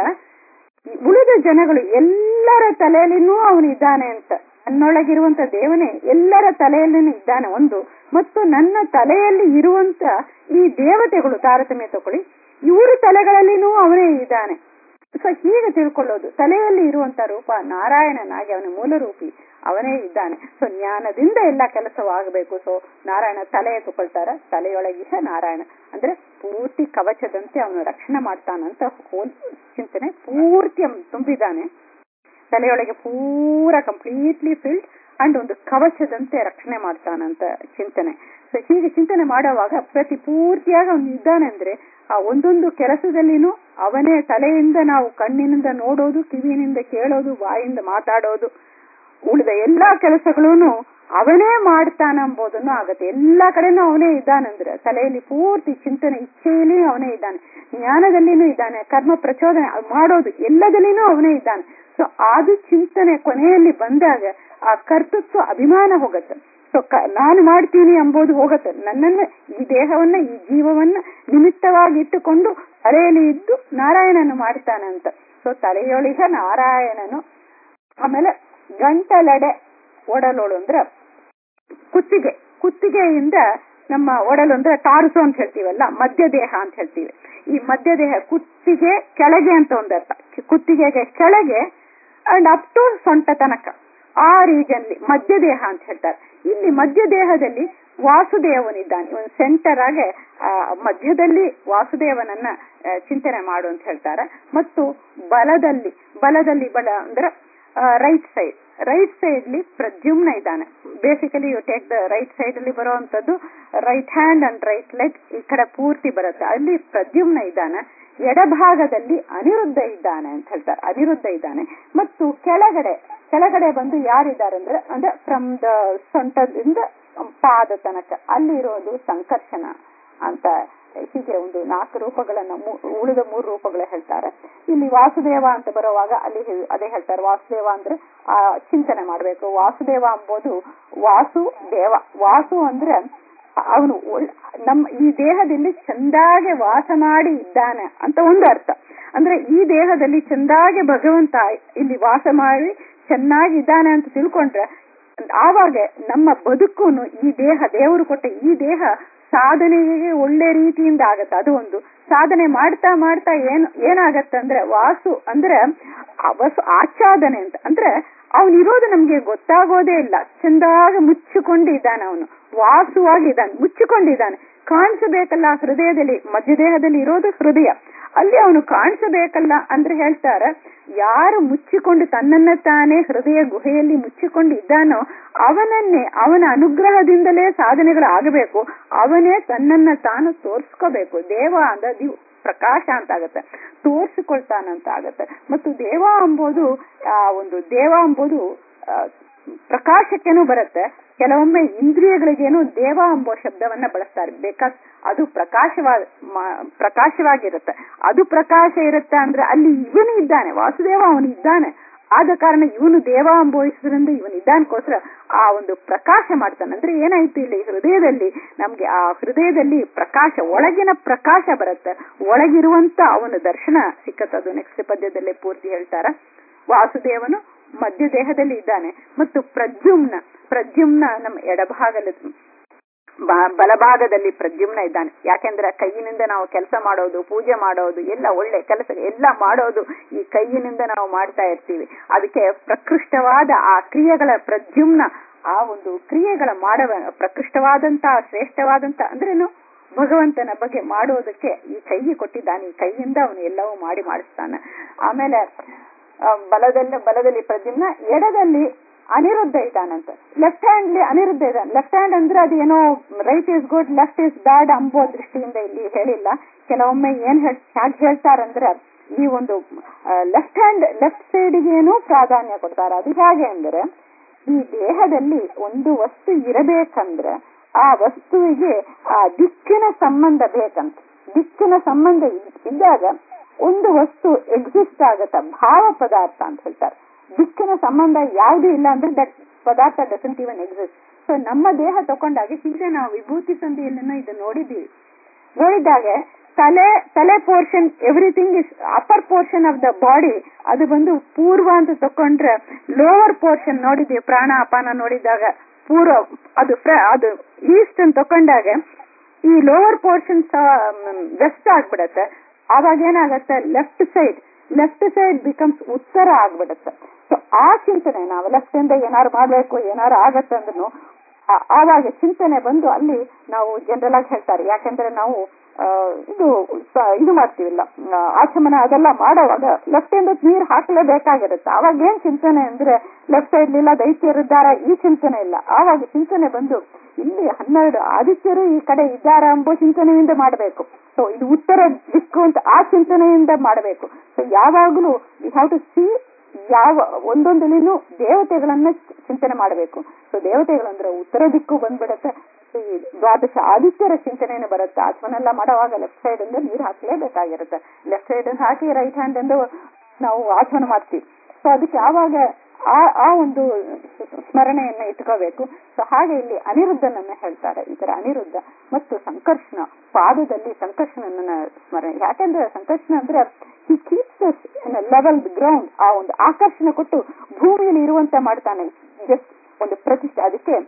ಉಳಿದ ಜನಗಳು ಎಲ್ಲರ ತಲೆಯಲ್ಲಿನೂ ಅವನು ಇದ್ದಾನೆ ಅಂತ ನನ್ನೊಳಗಿರುವಂತ ದೇವನೇ ಎಲ್ಲರ ತಲೆಯಲ್ಲಿನೂ ಇದ್ದಾನೆ ಒಂದು ಮತ್ತು ನನ್ನ ತಲೆಯಲ್ಲಿ ಇರುವಂತ ಈ ದೇವತೆಗಳು ತಾರತಮ್ಯ ತಗೊಳ್ಳಿ ಇವರು ತಲೆಗಳಲ್ಲಿನೂ ಅವನೇ ಇದ್ದಾನೆ ಸೊ ಹೀಗೆ ತಿಳ್ಕೊಳ್ಳೋದು ತಲೆಯಲ್ಲಿ ಇರುವಂತ ರೂಪ ನಾರಾಯಣನಾಗಿ ಅವನ ಮೂಲ ರೂಪಿ ಅವನೇ ಇದ್ದಾನೆ ಸೊ ಜ್ಞಾನದಿಂದ ಎಲ್ಲ ಕೆಲಸವಾಗಬೇಕು ಸೊ ನಾರಾಯಣ ತಲೆ ತಗೊಳ್ತಾರ ತಲೆಯೊಳಗಿಹ ನಾರಾಯಣ ಅಂದ್ರೆ ಪೂರ್ತಿ ಕವಚದಂತೆ ಅವನು ರಕ್ಷಣೆ ಮಾಡ್ತಾನಂತ ಹೋಲ್ ಚಿಂತನೆ ಪೂರ್ತಿ ಅವನು ತುಂಬಿದ್ದಾನೆ ತಲೆಯೊಳಗೆ ಪೂರ ಕಂಪ್ಲೀಟ್ಲಿ ಫಿಲ್ಡ್ ಅಂಡ್ ಒಂದು ಕವಚದಂತೆ ರಕ್ಷಣೆ ಮಾಡ್ತಾನಂತ ಚಿಂತನೆ ಸೊ ಹೀಗೆ ಚಿಂತನೆ ಮಾಡುವಾಗ ಪ್ರತಿ ಪೂರ್ತಿಯಾಗಿ ಅವನು ಇದ್ದಾನೆ ಅಂದ್ರೆ ಆ ಒಂದೊಂದು ಕೆಲಸದಲ್ಲಿನೂ ಅವನೇ ತಲೆಯಿಂದ ನಾವು ಕಣ್ಣಿನಿಂದ ನೋಡೋದು ಕಿವಿನಿಂದ ಕೇಳೋದು ಬಾಯಿಂದ ಮಾತಾಡೋದು ಉಳಿದ ಎಲ್ಲಾ ಕೆಲಸಗಳೂ ಅವನೇ ಮಾಡ್ತಾನಂಬೋದನ್ನು ಆಗತ್ತೆ ಎಲ್ಲಾ ಕಡೆನೂ ಅವನೇ ಇದ್ದಾನಂದ್ರೆ ತಲೆಯಲ್ಲಿ ಪೂರ್ತಿ ಚಿಂತನೆ ಇಚ್ಛೆಯಲ್ಲಿ ಅವನೇ ಇದ್ದಾನೆ ಜ್ಞಾನದಲ್ಲಿನೂ ಇದ್ದಾನೆ ಕರ್ಮ ಪ್ರಚೋದನೆ ಮಾಡೋದು ಎಲ್ಲದಲ್ಲಿನೂ ಅವನೇ ಇದ್ದಾನೆ ಸೊ ಅದು ಚಿಂತನೆ ಕೊನೆಯಲ್ಲಿ ಬಂದಾಗ ಆ ಕರ್ತೃತ್ವ ಅಭಿಮಾನ ಹೋಗತ್ತೆ ಸೊ ನಾನು ಮಾಡ್ತೀನಿ ಎಂಬುದು ಹೋಗತ್ತೆ ನನ್ನನ್ನ ಈ ದೇಹವನ್ನ ಈ ಜೀವವನ್ನ ನಿಮಿತ್ತವಾಗಿ ಇಟ್ಟುಕೊಂಡು ತಲೆಯಲ್ಲಿ ಇದ್ದು ನಾರಾಯಣನು ಮಾಡ್ತಾನಂತ ಸೊ ತಲೆಯೊಳಿಗ ನಾರಾಯಣನು ಆಮೇಲೆ ಗಂಟಲಡೆ ಒಡಲೋಳು ಅಂದ್ರೆ ಕುತ್ತಿಗೆ ಕುತ್ತಿಗೆಯಿಂದ ನಮ್ಮ ಒಡಲು ಅಂದ್ರೆ ಟಾರ್ಸು ಅಂತ ಹೇಳ್ತೀವಲ್ಲ ಮಧ್ಯ ದೇಹ ಅಂತ ಹೇಳ್ತೀವಿ ಈ ಮಧ್ಯ ದೇಹ ಕುತ್ತಿಗೆ ಕೆಳಗೆ ಅಂತ ಒಂದು ಅರ್ಥ ಕುತ್ತಿಗೆಗೆ ಕೆಳಗೆ ಅಂಡ್ ಅಪ್ ಟು ಸೊಂಟ ತನಕ ಆ ರೀಜನ್ಲಿ ಮಧ್ಯ ದೇಹ ಅಂತ ಹೇಳ್ತಾರೆ ಇಲ್ಲಿ ಮಧ್ಯ ದೇಹದಲ್ಲಿ ವಾಸುದೇವನಿದ್ದಾನೆ ಒಂದು ಸೆಂಟರ್ ಆಗಿ ಮಧ್ಯದಲ್ಲಿ ವಾಸುದೇವನನ್ನ ಚಿಂತನೆ ಮಾಡು ಅಂತ ಹೇಳ್ತಾರೆ ಮತ್ತು ಬಲದಲ್ಲಿ ಬಲದಲ್ಲಿ ಬಲ ಅಂದ್ರೆ ರೈಟ್ ಸೈಡ್ ರೈಟ್ ಸೈಡ್ಲಿ ಪ್ರದ್ಯುಮ್ನ ಇದ್ದಾನೆ basically you take the right side ಅಲ್ಲಿ ಬರುವಂತದ್ದು right hand and right leg ಈ ಕಡೆ ಪೂರ್ತಿ ಬರುತ್ತೆ ಅಲ್ಲಿ ಪ್ರದ್ಯುಮ್ನ ಇದ್ದಾನೆ ಎಡಭಾಗದಲ್ಲಿ ಅನಿರುದ್ಧ ಇದ್ದಾನೆ ಅಂತ ಹೇಳ್ತಾರೆ ಅನಿರುದ್ಧ ಇದ್ದಾನೆ ಮತ್ತು ಕೆಳಗಡೆ ಕೆಳಗಡೆ ಬಂದು ಯಾರಿದ್ದಾರೆ ಅಂದ್ರೆ ಅಂದ್ರೆ ಫ್ರಮ್ ದ ಸೊಂಟದಿಂದ ಪಾದ ತನಕ ಅಲ್ಲಿರೋದು ಸಂಕರ್ಷಣ ಅಂತ ಹೀಗೆ ಒಂದು ನಾಲ್ಕು ರೂಪಗಳನ್ನ ಉಳಿದ ಮೂರು ರೂಪಗಳು ಹೇಳ್ತಾರೆ ಇಲ್ಲಿ ವಾಸುದೇವ ಅಂತ ಬರುವಾಗ ಅಲ್ಲಿ ಅದೇ ಹೇಳ್ತಾರೆ ವಾಸುದೇವ ಅಂದ್ರೆ ಆ ಚಿಂತನೆ ಮಾಡ್ಬೇಕು ವಾಸುದೇವ ಅಂಬೋದು ವಾಸು ದೇವ ವಾಸು ಅಂದ್ರೆ ಅವನು ನಮ್ಮ ಈ ದೇಹದಲ್ಲಿ ಚಂದಾಗೆ ವಾಸ ಮಾಡಿ ಇದ್ದಾನೆ ಅಂತ ಒಂದು ಅರ್ಥ ಅಂದ್ರೆ ಈ ದೇಹದಲ್ಲಿ ಚಂದಾಗೆ ಭಗವಂತ ಇಲ್ಲಿ ವಾಸ ಮಾಡಿ ಚೆನ್ನಾಗಿ ಇದ್ದಾನೆ ಅಂತ ತಿಳ್ಕೊಂಡ್ರೆ ಆವಾಗ ನಮ್ಮ ಬದುಕುನು ಈ ದೇಹ ದೇವರು ಕೊಟ್ಟ ಈ ದೇಹ ಸಾಧನೆಗೆ ಒಳ್ಳೆ ರೀತಿಯಿಂದ ಆಗತ್ತೆ ಅದು ಒಂದು ಸಾಧನೆ ಮಾಡ್ತಾ ಮಾಡ್ತಾ ಏನ್ ಏನಾಗತ್ತೆ ಅಂದ್ರೆ ವಾಸು ಅಂದ್ರೆ ವಸು ಆಚ್ಛಾದನೆ ಅಂತ ಅಂದ್ರೆ ಅವನಿರೋದು ನಮ್ಗೆ ಗೊತ್ತಾಗೋದೇ ಇಲ್ಲ ಚಂದಾಗ ಮುಚ್ಚಿಕೊಂಡಿದ್ದಾನೆ ಅವನು ವಾಸುವಾಗಿದ್ದಾನೆ ಮುಚ್ಚಿಕೊಂಡಿದ್ದಾನೆ ಕಾಣಿಸಬೇಕಲ್ಲ ಹೃದಯದಲ್ಲಿ ಮಧ್ಯದೇಹದಲ್ಲಿ ಇರೋದು ಹೃದಯ ಅಲ್ಲಿ ಅವನು ಕಾಣಿಸಬೇಕಲ್ಲ ಅಂದ್ರೆ ಹೇಳ್ತಾರೆ ಯಾರು ಮುಚ್ಚಿಕೊಂಡು ತನ್ನನ್ನ ತಾನೇ ಹೃದಯ ಗುಹೆಯಲ್ಲಿ ಮುಚ್ಚಿಕೊಂಡು ಇದ್ದಾನೋ ಅವನನ್ನೇ ಅವನ ಅನುಗ್ರಹದಿಂದಲೇ ಸಾಧನೆಗಳು ಆಗಬೇಕು ಅವನೇ ತನ್ನನ್ನ ತಾನು ತೋರ್ಸ್ಕೋಬೇಕು ದೇವ ಅಂದ ದಿವ್ ಪ್ರಕಾಶ ಅಂತ ಆಗತ್ತೆ ತೋರಿಸಿಕೊಳ್ತಾನಂತ ಆಗತ್ತೆ ಮತ್ತು ದೇವ ಅಂಬೋದು ಆ ಒಂದು ದೇವ ಅಂಬೋದು ಪ್ರಕಾಶಕ್ಕೆನೂ ಬರುತ್ತೆ ಕೆಲವೊಮ್ಮೆ ಇಂದ್ರಿಯಗಳಿಗೇನು ದೇವ ಎಂಬ ಶಬ್ದವನ್ನ ಬಳಸ್ತಾರೆ ಬೇಕಾಸ್ ಅದು ಪ್ರಕಾಶವಾದ ಪ್ರಕಾಶವಾಗಿರುತ್ತೆ ಅದು ಪ್ರಕಾಶ ಇರುತ್ತೆ ಅಂದ್ರೆ ಅಲ್ಲಿ ಇವನು ಇದ್ದಾನೆ ವಾಸುದೇವ ಅವನು ಇದ್ದಾನೆ ಆದ ಕಾರಣ ಇವನು ದೇವ ಅಂಬೋಹಿಸದ್ರಿಂದ ಇವನು ಇದ್ದಾನಕ್ಕೋಸ್ಕರ ಆ ಒಂದು ಪ್ರಕಾಶ ಮಾಡ್ತಾನೆ ಅಂದ್ರೆ ಏನಾಯ್ತು ಇಲ್ಲಿ ಹೃದಯದಲ್ಲಿ ನಮ್ಗೆ ಆ ಹೃದಯದಲ್ಲಿ ಪ್ರಕಾಶ ಒಳಗಿನ ಪ್ರಕಾಶ ಬರುತ್ತೆ ಒಳಗಿರುವಂತ ಅವನ ದರ್ಶನ ಸಿಕ್ಕತ್ತದು ನೆಕ್ಸ್ಟ್ ಪದ್ಯದಲ್ಲೇ ಪೂರ್ತಿ ಹೇಳ್ತಾರ ವಾಸುದೇವನು ಮಧ್ಯ ದೇಹದಲ್ಲಿ ಇದ್ದಾನೆ ಮತ್ತು ಪ್ರದ್ಯುಮ್ನ ಪ್ರದ್ಯುಮ್ನ ನಮ್ಮ ಎಡಭಾಗದ ಬಲಭಾಗದಲ್ಲಿ ಪ್ರದ್ಯುಮ್ನ ಇದ್ದಾನೆ ಯಾಕೆಂದ್ರೆ ಕೈಯಿನಿಂದ ನಾವು ಕೆಲಸ ಮಾಡೋದು ಪೂಜೆ ಮಾಡೋದು ಎಲ್ಲ ಒಳ್ಳೆ ಕೆಲಸ ಎಲ್ಲ ಮಾಡೋದು ಈ ಕೈಯಿನಿಂದ ನಾವು ಮಾಡ್ತಾ ಇರ್ತೀವಿ ಅದಕ್ಕೆ ಪ್ರಕೃಷ್ಟವಾದ ಆ ಕ್ರಿಯೆಗಳ ಪ್ರದ್ಯುಮ್ನ ಆ ಒಂದು ಕ್ರಿಯೆಗಳ ಮಾಡುವ ಪ್ರಕೃಷ್ಟವಾದಂತ ಶ್ರೇಷ್ಠವಾದಂತ ಅಂದ್ರೇನು ಭಗವಂತನ ಬಗ್ಗೆ ಮಾಡೋದಕ್ಕೆ ಈ ಕೈ ಕೊಟ್ಟಿದ್ದಾನೆ ಈ ಕೈಯಿಂದ ಅವನು ಎಲ್ಲವೂ ಮಾಡಿ ಮಾಡಿಸ್ತಾನೆ ಆಮೇಲೆ ಬಲದಲ್ಲಿ ಬಲದಲ್ಲಿ ಪ್ರದ್ಯುಮ್ನ ಎಡದಲ್ಲಿ ಅನಿರುದ್ಧ ಇದ್ದಾನಂತ ಲೆಫ್ಟ್ ಹ್ಯಾಂಡ್ಲಿ ಅನಿರುದ್ಧ ಇದ್ದಾನೆ ಲೆಫ್ಟ್ ಹ್ಯಾಂಡ್ ಅಂದ್ರೆ ಅದೇನೋ right is good left is bad ಅಂಬೋ ದೃಷ್ಟಿಯಿಂದ ಇಲ್ಲಿ ಹೇಳಿಲ್ಲ ಕೆಲವೊಮ್ಮೆ ಏನ್ ಹೇಳ್ ಹ್ಯಾಕ್ ಹೇಳ್ತಾರಂದ್ರೆ ಈ ಒಂದು ಲೆಫ್ಟ್ ಹ್ಯಾಂಡ್ ಲೆಫ್ಟ್ ಸೈಡ್ಗೇನು ಪ್ರಾಧಾನ್ಯ ಕೊಡ್ತಾರೆ ಅದು ಹೇಗೆ ಅಂದ್ರೆ ಈ ದೇಹದಲ್ಲಿ ಒಂದು ವಸ್ತು ಇರಬೇಕಂದ್ರೆ ಆ ವಸ್ತುವಿಗೆ ಆ ದಿಕ್ಕಿನ ಸಂಬಂಧ ಬೇಕಂತ ದಿಕ್ಕಿನ ಸಂಬಂಧ ಇದ್ದಾಗ ಒಂದು ವಸ್ತು ಎಕ್ಸಿಸ್ಟ್ ಆಗತ್ತ ಭಾವ ಪದಾರ್ಥ ಅಂತ ಹೇಳ್ತಾರೆ ದಿಕ್ಕಿನ ಸಂಬಂಧ ಯಾವುದೂ ಇಲ್ಲ ಅಂದ್ರೆ ದಟ್ ಪದಾರ್ಥ ಡಸಂಟ್ ಇವನ್ ಎಕ್ಸಿಸ್ಟ್ ಸೊ ನಮ್ಮ ದೇಹ ತಕೊಂಡಾಗ ಹಿಂದೆ ನಾವು ವಿಭೂತಿ ಸಂಧಿಯನ್ನ ಇದು ನೋಡಿದ್ದೀವಿ ನೋಡಿದಾಗ ತಲೆ ತಲೆ portion everything is upper portion of the body ಅದು ಬಂದು ಪೂರ್ವ ಅಂತ ತಕೊಂಡ್ರೆ ಲೋವರ್ ಪೋರ್ಷನ್ ನೋಡಿದ್ವಿ ಪ್ರಾಣ ಅಪಾನ ನೋಡಿದಾಗ ಪೂರ್ವ ಅದು ಫ್ರ- ಅದು ಈಸ್ಟ್ ಅಂತ ತಕೊಂಡಾಗ ಈ ಲೋವರ್ ಪೋರ್ಷನ್ ವೆಸ್ಟ್ ಆಗ್ಬಿಡತ್ತೆ ಆವಾಗ ಏನಾಗತ್ತೆ left side left side becomes ಉತ್ತರ ಆಗ್ಬಿಡತ್ತೆ ಸೊ ಆ ಚಿಂತನೆ ನಾವು ಲೆಫ್ಟ್ ಇಂದ ಏನಾರು ಮಾಡ್ಬೇಕು ಏನಾರು ಆಗತ್ತೆ ಅಂದ್ರೂ ಆ- ಆವಾಗ ಚಿಂತನೆ ಬಂದು ಅಲ್ಲಿ ನಾವು ಜನರಲ್ ಆಗಿ ಹೇಳ್ತಾರೆ ಯಾಕೆಂದ್ರೆ ನಾವು ಆ, ಇದು ಸ- ಇದು ಮಾಡ್ತೀವಿಲ್ಲ ಆ, ಆಚಮನ ಅದೆಲ್ಲ ಮಾಡೋವಾಗ ಲೆಫ್ಟ್ ಇಂದ ನೀರು ಹಾಕಲೇಬೇಕಾಗಿರುತ್ತೆ ಆವಾಗ ಏನ್ ಚಿಂತನೆ ಅಂದ್ರೆ ಲೆಫ್ಟ್ ಸೈಡ್ ಇಲ್ಲ ದೈತ್ಯರಿದ್ದಾರ ಈ ಚಿಂತನೆ ಇಲ್ಲ ಆವಾಗ ಚಿಂತನೆ ಬಂದು ಇಲ್ಲಿ ಹನ್ನೆರಡು ಆದಿತ್ಯರು ಈ ಕಡೆ ಇದ್ದಾರ ಎಂಬ ಚಿಂತನೆಯಿಂದ ಮಾಡಬೇಕು ಸೊ ಇದು ಉತ್ತರ ದಿಕ್ಕು ಅಂತ ಆ ಚಿಂತನೆಯಿಂದ ಮಾಡಬೇಕು ಸೊ ಯಾವಾಗಲೂ ವಿ ಹ್ಯಾವ್ ಟು ಸಿ ಯಾವ ಒಂದೊಂದಲಿನೂ ದೇವತೆಗಳನ್ನ ಚಿಂತನೆ ಮಾಡಬೇಕು ಸೊ ದೇವತೆಗಳಂದ್ರೆ ಉತ್ತರ ದಿಕ್ಕು ಬಂದ್ಬಿಡತ್ತೆ ಈ ದ್ವಾದಶ ಆದಿತ್ಯರ ಚಿಂತನೆನೇ ಬರುತ್ತೆ ಆಚಮನೆಲ್ಲ ಮಾಡುವಾಗ ಲೆಫ್ಟ್ ಸೈಡ್ ಇಂದ ನೀರು ಹಾಕಲೇಬೇಕಾಗಿರುತ್ತೆ ಲೆಫ್ಟ್ ಸೈಡ್ ಹಾಕಿ ರೈಟ್ ಹ್ಯಾಂಡ್ ಎಂದು ನಾವು ಆಚಮನ ಮಾಡ್ತೀವಿ ಸೊ ಅದಕ್ಕೆ ಆವಾಗ ಆ ಆ ಒಂದು ಸ್ಮರಣೆಯನ್ನ ಇಟ್ಕೋಬೇಕು ಸೊ ಹಾಗೆ ಇಲ್ಲಿ ಅನಿರುದ್ಧನನ್ನ ಹೇಳ್ತಾರೆ ಈ ತರ ಅನಿರುದ್ಧ ಮತ್ತು ಸಂಕರ್ಷಣ ಪಾದದಲ್ಲಿ ಸಂಕರ್ಷಣನ ಸ್ಮರಣೆ ಯಾಕಂದ್ರೆ ಸಂಕರ್ಷಣ ಅಂದ್ರೆ ಹಿ ಕೀಪ್ಸ್ ಲೆವೆಲ್ ಗ್ರೌಂಡ್ ಆ ಒಂದು ಆಕರ್ಷಣೆ ಕೊಟ್ಟು ಭೂಮಿಯಲ್ಲಿ ಇರುವಂತ ಮಾಡ್ತಾನೆ ಜಸ್ಟ್ ಒಂದು ಪ್ರತಿಷ್ಠೆ ಅದಕ್ಕೆ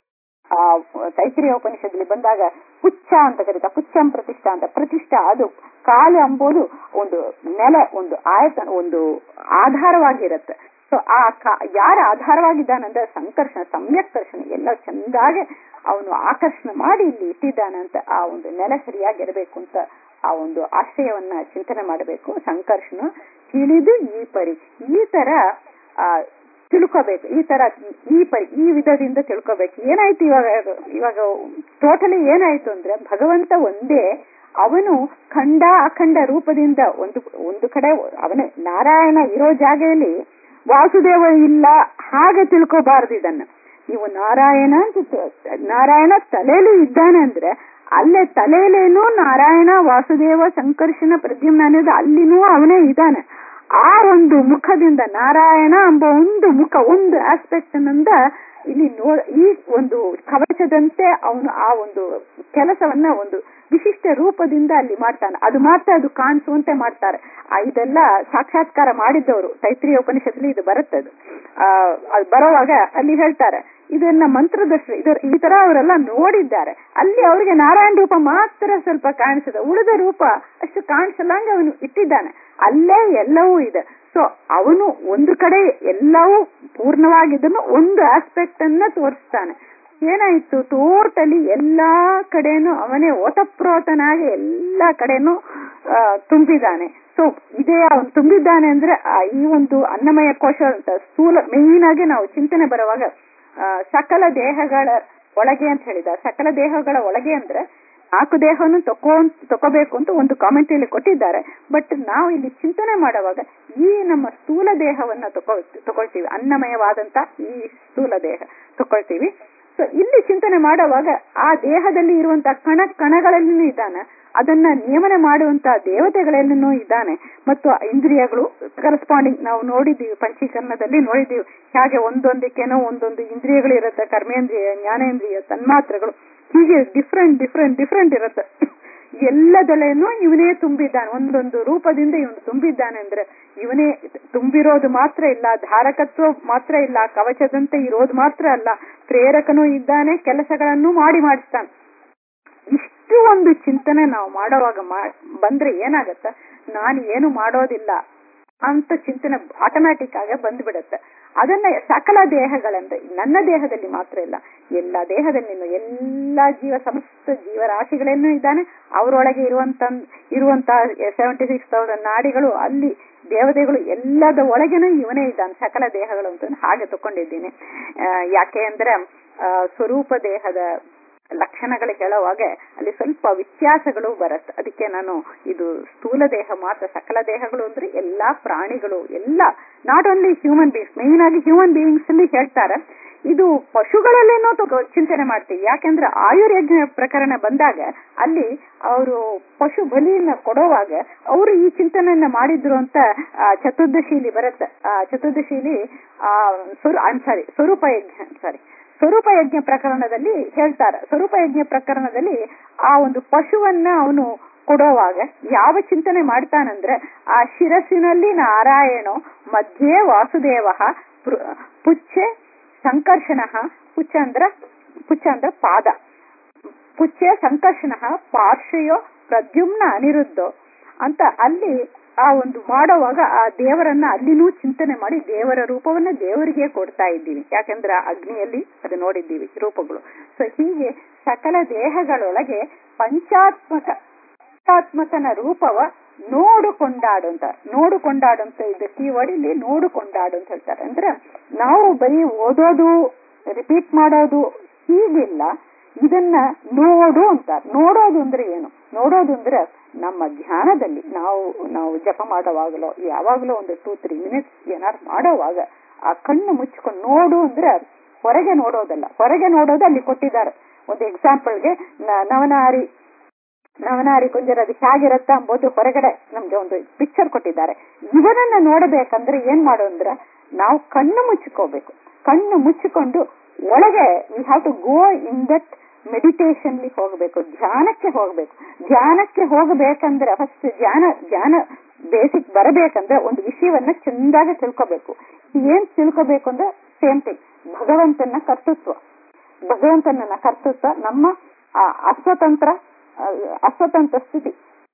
ಆ ತೈತ್ರಿಯ ಉಪನಿಷತ್ನಲ್ಲಿ ಬಂದಾಗ ಪುಚ್ಛ ಅಂತ ಕರೀತಾ ಪುಚ್ಚಂ ಪ್ರತಿಷ್ಠಾ ಅಂತ ಪ್ರತಿಷ್ಠಾ ಅದು ಕಾಲು ಅಂಬೋದು ಒಂದು ನೆಲ ಒಂದು ಆಯತ ಒಂದು ಆಧಾರವಾಗಿರುತ್ತೆ ಸೊ ಆ ಕಾ- ಯಾರ ಆಧಾರವಾಗಿದ್ದಾನಂದ್ರೆ ಸಂಕರ್ಷಣ ಸಮ್ಯಕ್ ಕರ್ಷಣ ಎಲ್ಲ ಚಂದಾಗೆ ಅವನು ಆಕರ್ಷಣ ಮಾಡಿ ಇಲ್ಲಿ ಇಟ್ಟಿದ್ದಾನಂತ ಆ ಒಂದು ನೆಲ ಸರಿಯಾಗಿರಬೇಕು ಅಂತ ಆ ಒಂದು ಆಶ್ರಯವನ್ನ ಚಿಂತನೆ ಮಾಡಬೇಕು ಸಂಕರ್ಷಣ ತಿಳಿದು ಈ ಪರಿ ಈ ತರ ಆ ತಿಳ್ಕೋಬೇಕು ಈ ತರ ಈ- ಈ ಪರಿ ಈ ವಿಧದಿಂದ ತಿಳ್ಕೋಬೇಕು ಏನಾಯ್ತು ಇವಾಗ ಇವಾಗ ಟೋಟಲಿ ಏನಾಯ್ತು ಅಂದ್ರೆ ಭಗವಂತ ಒಂದೇ ಅವನು ಖಂಡ ಅಖಂಡ ರೂಪದಿಂದ ಒಂದು ಒಂದು ಕಡೆ ಅವನೇ ನಾರಾಯಣ ಇರೋ ಜಾಗೆಯಲ್ಲಿ ವಾಸುದೇವ ಇಲ್ಲ ಹಾಗೆ ತಿಳ್ಕೋಬಾರ್ದು ಇದನ್ನ ನೀವು ನಾರಾಯಣ ಅಂತ ತ- ನಾರಾಯಣ ತಲೆಯಲ್ಲಿ ಇದ್ದಾನೆ ಅಂದ್ರೆ ಅಲ್ಲೇ ತಲೆಯಲ್ಲೇನೂ ನಾರಾಯಣ ವಾಸುದೇವ ಸಂಕರ್ಷಣ ಪ್ರದ್ಯುಮ್ನ ಅನ್ನೋದು ಅಲ್ಲಿನೂ ಅವನೇ ಇದ್ದಾನೆ ಆ ಒಂದು ಮುಖದಿಂದ ನಾರಾಯಣ ಎಂಬ ಒಂದು ಮುಖ ಒಂದು ಆಸ್ಪೆಕ್ಟ್ ನಿಂದ ಇಲ್ಲಿ ನೋ ಈ ಒಂದು ಕವಚದಂತೆ ಅವನು ಆ ಒಂದು ಕೆಲಸವನ್ನ ಒಂದು ವಿಶಿಷ್ಟ ರೂಪದಿಂದ ಅಲ್ಲಿ ಮಾಡ್ತಾನೆ ಅದು ಮಾತ್ರ ಅದು ಕಾಣಿಸುವಂತೆ ಮಾಡ್ತಾರೆ ಆ ಇದೆಲ್ಲ ಸಾಕ್ಷಾತ್ಕಾರ ಮಾಡಿದ್ದವರು ತೈತ್ರಿಯ ಉಪನಿಷತ್ಲಿ ಇದು ಬರುತ್ತೆ ಅದು ಆ ಅದು ಬರೋವಾಗ ಅಲ್ಲಿ ಹೇಳ್ತಾರೆ ಇದನ್ನ ಮಂತ್ರದಷ್ಟು ಇದರ ಈ ತರ ಅವರೆಲ್ಲ ನೋಡಿದ್ದಾರೆ ಅಲ್ಲಿ ಅವರಿಗೆ ನಾರಾಯಣ ರೂಪ ಮಾತ್ರ ಸ್ವಲ್ಪ ಕಾಣಿಸಿದೆ ಉಳಿದ ರೂಪ ಅಷ್ಟು ಕಾಣಿಸಲ್ಲಂಗೆ ಅವನು ಇಟ್ಟಿದ್ದಾನೆ ಅಲ್ಲೇ ಎಲ್ಲವೂ ಇದೆ ಸೊ ಅವನು ಒಂದು ಕಡೆ ಎಲ್ಲವೂ ಪೂರ್ಣವಾಗಿದ್ದನ್ನು ಒಂದು ಆಸ್ಪೆಕ್ಟ್ ಅನ್ನ ತೋರಿಸ್ತಾನೆ ಏನಾಯ್ತು ಟೋಟಲಿ ಎಲ್ಲಾ ಕಡೆನೂ ಅವನೇ ಓತಪ್ರೋತನಾಗಿ ಎಲ್ಲಾ ಕಡೆನೂ ಆ, ತುಂಬಿದ್ದಾನೆ ಸೊ ಇದೇ ಅವನು ತುಂಬಿದ್ದಾನೆ ಅಂದ್ರೆ ಆ ಈ ಒಂದು ಅನ್ನಮಯ ಕೋಶ ಅಂತ ಸ್ಥೂಲ ಮೇನ್ ಆಗಿ ನಾವು ಚಿಂತನೆ ಬರುವಾಗ ಆ, ಸಕಲ ದೇಹಗಳ ಒಳಗೆ ಅಂತ ಹೇಳಿದ ಸಕಲ ದೇಹಗಳ ಒಳಗೆ ಅಂದ್ರೆ ನಾಲ್ಕು ದೇಹವನ್ನು ತಕೋ ತಕೋಬೇಕು ಅಂತ ಒಂದು ಕಾಮೆಂಟ್ರಿಯಲ್ಲಿ ಕೊಟ್ಟಿದ್ದಾರೆ ಬಟ್ ನಾವು ಇಲ್ಲಿ ಚಿಂತನೆ ಮಾಡುವಾಗ ಈ ನಮ್ಮ ಸ್ಥೂಲ ದೇಹವನ್ನ ತಕೊ ತಗೊಳ್ತೀವಿ ಅನ್ನಮಯವಾದಂತ ಈ ಸ್ಥೂಲ ದೇಹ ತಕೊಳ್ತೀವಿ ಸೊ ಇಲ್ಲಿ ಚಿಂತನೆ ಮಾಡುವಾಗ ಆ ದೇಹದಲ್ಲಿ ಇರುವಂತ ಕಣ ಕಣಗಳಲ್ಲಿನೂ ಇದ್ದಾನೆ ಅದನ್ನ ನಿಯಮನ ಮಾಡುವಂತ ದೇವತೆಗಳಲ್ಲಿನೂ ಇದ್ದಾನೆ ಮತ್ತು ಆ ಇಂದ್ರಿಯಗಳು ಕರೆಸ್ಪಾಂಡಿಂಗ್ ನಾವು ನೋಡಿದ್ದೀವಿ ಪಂಚೀಕರಣದಲ್ಲಿ ನೋಡಿದ್ದೀವಿ ಹಾಗೆ ಒಂದೊಂದಕ್ಕೇನೋ ಒಂದೊಂದು ಇಂದ್ರಿಯಗಳು ಇರುತ್ತೆ ಕರ್ಮೇಂದ್ರಿಯ ಜ್ಞಾನೇಂದ್ರಿಯ ತನ್ಮಾತ್ರಗಳು ಹೀಗೆ ಡಿಫ್ರೆಂಟ್ ಡಿಫ್ರೆಂಟ್ ಡಿಫ್ರೆಂಟ್ ಇರುತ್ತೆ ಎಲ್ಲದಲ್ಲೇನೂ ಇವನೇ ತುಂಬಿದ್ದಾನೆ ಒಂದೊಂದು ರೂಪದಿಂದ ಇವನು ತುಂಬಿದ್ದಾನೆ ಅಂದ್ರೆ ಇವನೇ ತುಂಬಿರೋದು ಮಾತ್ರ ಇಲ್ಲ ಧಾರಕತ್ವ ಮಾತ್ರ ಇಲ್ಲ ಕವಚದಂತೆ ಇರೋದು ಮಾತ್ರ ಅಲ್ಲ ಪ್ರೇರಕನೂ ಇದ್ದಾನೆ ಕೆಲಸಗಳನ್ನು ಮಾಡಿ ಮಾಡಿಸ್ತಾನೆ ಇಷ್ಟು ಒಂದು ಚಿಂತನೆ ನಾವು ಮಾಡುವಾಗ ಮಾ- ಬಂದ್ರೆ ಏನಾಗತ್ತ ನಾನು ಏನು ಮಾಡೋದಿಲ್ಲ ಅಂತ ಚಿಂತನೆ ಆಟೋಮ್ಯಾಟಿಕ್ ಆಗಿ ಬಂದ್ಬಿಡತ್ತೆ ಅದನ್ನ ಸಕಲ ದೇಹಗಳಂದ್ರೆ ನನ್ನ ದೇಹದಲ್ಲಿ ಮಾತ್ರ ಇಲ್ಲ ಎಲ್ಲ ದೇಹದಲ್ಲಿ ಎಲ್ಲ ಜೀವ ಸಮಸ್ತ ಜೀವರಾಶಿಗಳೇನು ಇದ್ದಾನೆ ಅವರೊಳಗೆ ಇರುವಂತ ಇರುವಂತ ಸೆವೆಂಟಿ ಸಿಕ್ಸ್ ತೌಸಂಡ್ ನಾಡಿಗಳು ಅಲ್ಲಿ ದೇವತೆಗಳು ಎಲ್ಲದ ಒಳಗೇನೂ ಇವನೇ ಇದ್ದಾನೆ ಸಕಲ ದೇಹಗಳು ಅಂತ ಹಾಗೆ ತಕೊಂಡಿದ್ದೀನಿ ಆ, ಯಾಕೆ ಅಂದ್ರೆ ಆ, ಸ್ವರೂಪ ದೇಹದ ಲಕ್ಷಣಗಳು ಹೇಳುವಾಗ ಅಲ್ಲಿ ಸ್ವಲ್ಪ ವ್ಯತ್ಯಾಸಗಳು ಬರುತ್ತೆ ಅದಕ್ಕೆ ನಾನು ಇದು ಸ್ಥೂಲ ದೇಹ ಮಾತ್ರ ಸಕಲ ದೇಹಗಳು ಅಂದ್ರೆ ಎಲ್ಲಾ ಪ್ರಾಣಿಗಳು ಎಲ್ಲ not only human beings main ಆಗಿ ಹ್ಯೂಮನ್ ಬೀಯಿಂಗ್ಸ್ ಅಲ್ಲಿ ಹೇಳ್ತಾರೆ ಇದು ಪಶುಗಳಲ್ಲೇನೋ ತಗೊ- ಚಿಂತನೆ ಮಾಡ್ತೀವಿ ಯಾಕೆಂದ್ರೆ ಆಯುರ್ಯಜ್ಞ ಪ್ರಕರಣ ಬಂದಾಗ ಅಲ್ಲಿ ಅವರು ಪಶು ಬಲಿಯನ್ನ ಕೊಡುವಾಗ ಅವರು ಈ ಚಿಂತನೆಯನ್ನ ಮಾಡಿದ್ರು ಅಂತ ಆ, ಚತುರ್ದಶಿಲಿ ಬರುತ್ತೆ ಆ ಚತುರ್ದಶಿಲಿ ಆ ಐಮ್ ಸಾರಿ ಸ್ವರೂಪ ಯಜ್ಞ ಸಾರಿ ಸ್ವರೂಪ ಯಜ್ಞ ಪ್ರಕರಣದಲ್ಲಿ ಹೇಳ್ತಾರೆ ಸ್ವರೂಪ ಯಜ್ಞ ಪ್ರಕರಣದಲ್ಲಿ ಆ ಒಂದು ಪಶುವನ್ನ ಅವನು ಕೊಡುವಾಗ ಯಾವ ಚಿಂತನೆ ಮಾಡ್ತಾನಂದ್ರೆ ಆ ಶಿರಸ್ಸಿನಲ್ಲಿ ನಾರಾಯಣೋ ಮಧ್ಯೆ ವಾಸುದೇವ ಪುಚ್ಚೆ ಸಂಕರ್ಷಣ ಪುಚ್ಚ ಅಂದ್ರ ಪುಚ್ಚ ಅಂದ್ರ ಪಾದ ಪುಚ್ಚೆ ಸಂಕರ್ಷಣ ಪಾರ್ಶ್ವಯೋ ಪ್ರದ್ಯುಮ್ನ ಅನಿರುದ್ಧೋ ಅಂತ ಅಲ್ಲಿ ಆ ಒಂದು ಮಾಡುವಾಗ ಆ ದೇವರನ್ನ ಅಲ್ಲಿನೂ ಚಿಂತನೆ ಮಾಡಿ ದೇವರ ರೂಪವನ್ನ ದೇವರಿಗೆ ಕೊಡ್ತಾ ಇದ್ದೀವಿ ಯಾಕಂದ್ರೆ ಆ ಅಗ್ನಿಯಲ್ಲಿ ಅದು ನೋಡಿದ್ದೀವಿ ರೂಪಗಳು ಸೊ ಹೀಗೆ ಸಕಲ ದೇಹಗಳೊಳಗೆ ಪಂಚಾತ್ಮಕ ಪಂಚಾತ್ಮಕನ ರೂಪವ ನೋಡುಕೊಂಡಾಡು ಅಂತ ನೋಡುಕೊಂಡಾಡು ಅಂತ ಇದು ಕೀವರ್ಡ್ ಇಲ್ಲಿ ನೋಡುಕೊಂಡಾಡು ಅಂತ ಹೇಳ್ತಾರೆ ಅಂದ್ರೆ ನಾವು ಬರೀ ಓದೋದು ರಿಪೀಟ್ ಮಾಡೋದು ಹೀಗಿಲ್ಲ ಇದನ್ನ ನೋಡು ಅಂತ ನೋಡೋದು ಅಂದ್ರೆ ಏನು ನೋಡೋದು ಅಂದ್ರೆ ನಮ್ಮ ಧ್ಯಾನದಲ್ಲಿ ನಾವು ನಾವು ಜಪ ಮಾಡುವಾಗಲೋ ಯಾವಾಗಲೋ ಒಂದು ಟೂ ತ್ರೀ ಮಿನಿಟ್ಸ್ ಏನಾದ್ರು ಮಾಡೋವಾಗ ಆ ಕಣ್ಣು ಮುಚ್ಕೊಂಡು ನೋಡು ಅಂದ್ರೆ ಹೊರಗೆ ನೋಡೋದಲ್ಲ ಹೊರಗೆ ನೋಡೋದು ಅಲ್ಲಿ ಕೊಟ್ಟಿದ್ದಾರೆ ಒಂದು ಎಕ್ಸಾಂಪಲ್ಗೆ ನವನಾರಿ ನವನಾರಿ ಕುಂಜರ ಅದು ಹೇಗಿರತ್ತ ಅಂಬೋದು ಹೊರಗಡೆ ನಮ್ಗೆ ಒಂದು ಪಿಕ್ಚರ್ ಕೊಟ್ಟಿದ್ದಾರೆ ಇವನನ್ನ ನೋಡಬೇಕಂದ್ರೆ ಏನ್ ಮಾಡು ಅಂದ್ರೆ ನಾವು ಕಣ್ಣು ಮುಚ್ಚಿಕೋಬೇಕು ಕಣ್ಣು ಮುಚ್ಚಿಕೊಂಡು ಒಳಗೆ we have to go in that ಮೆಡಿಟೇಷನ್ಲಿ ಹೋಗಬೇಕು ಧ್ಯಾನಕ್ಕೆ ಹೋಗಬೇಕು ಧ್ಯಾನಕ್ಕೆ ಹೋಗಬೇಕಂದ್ರೆ ಫಸ್ಟ್ ಧ್ಯಾನ ಧ್ಯಾನ ಬೇಸಿಕ್ ಬರಬೇಕಂದ್ರೆ ಒಂದು ವಿಷಯವನ್ನ ಚೆಂದಾಗಿ ತಿಳ್ಕೋಬೇಕು ಏನ್ ತಿಳ್ಕೋಬೇಕು ಅಂದ್ರೆ ಸೇಮ್ ಥಿಂಗ್ ಭಗವಂತನ ಕರ್ತೃತ್ವ ಭಗವಂತನ ಕರ್ತೃತ್ವ ನಮ್ಮ ಆ ಅಸ್ವತಂತ್ರ ಆ, ಅಸ್ವತಂತ್ರ ಸ್ಥಿತಿ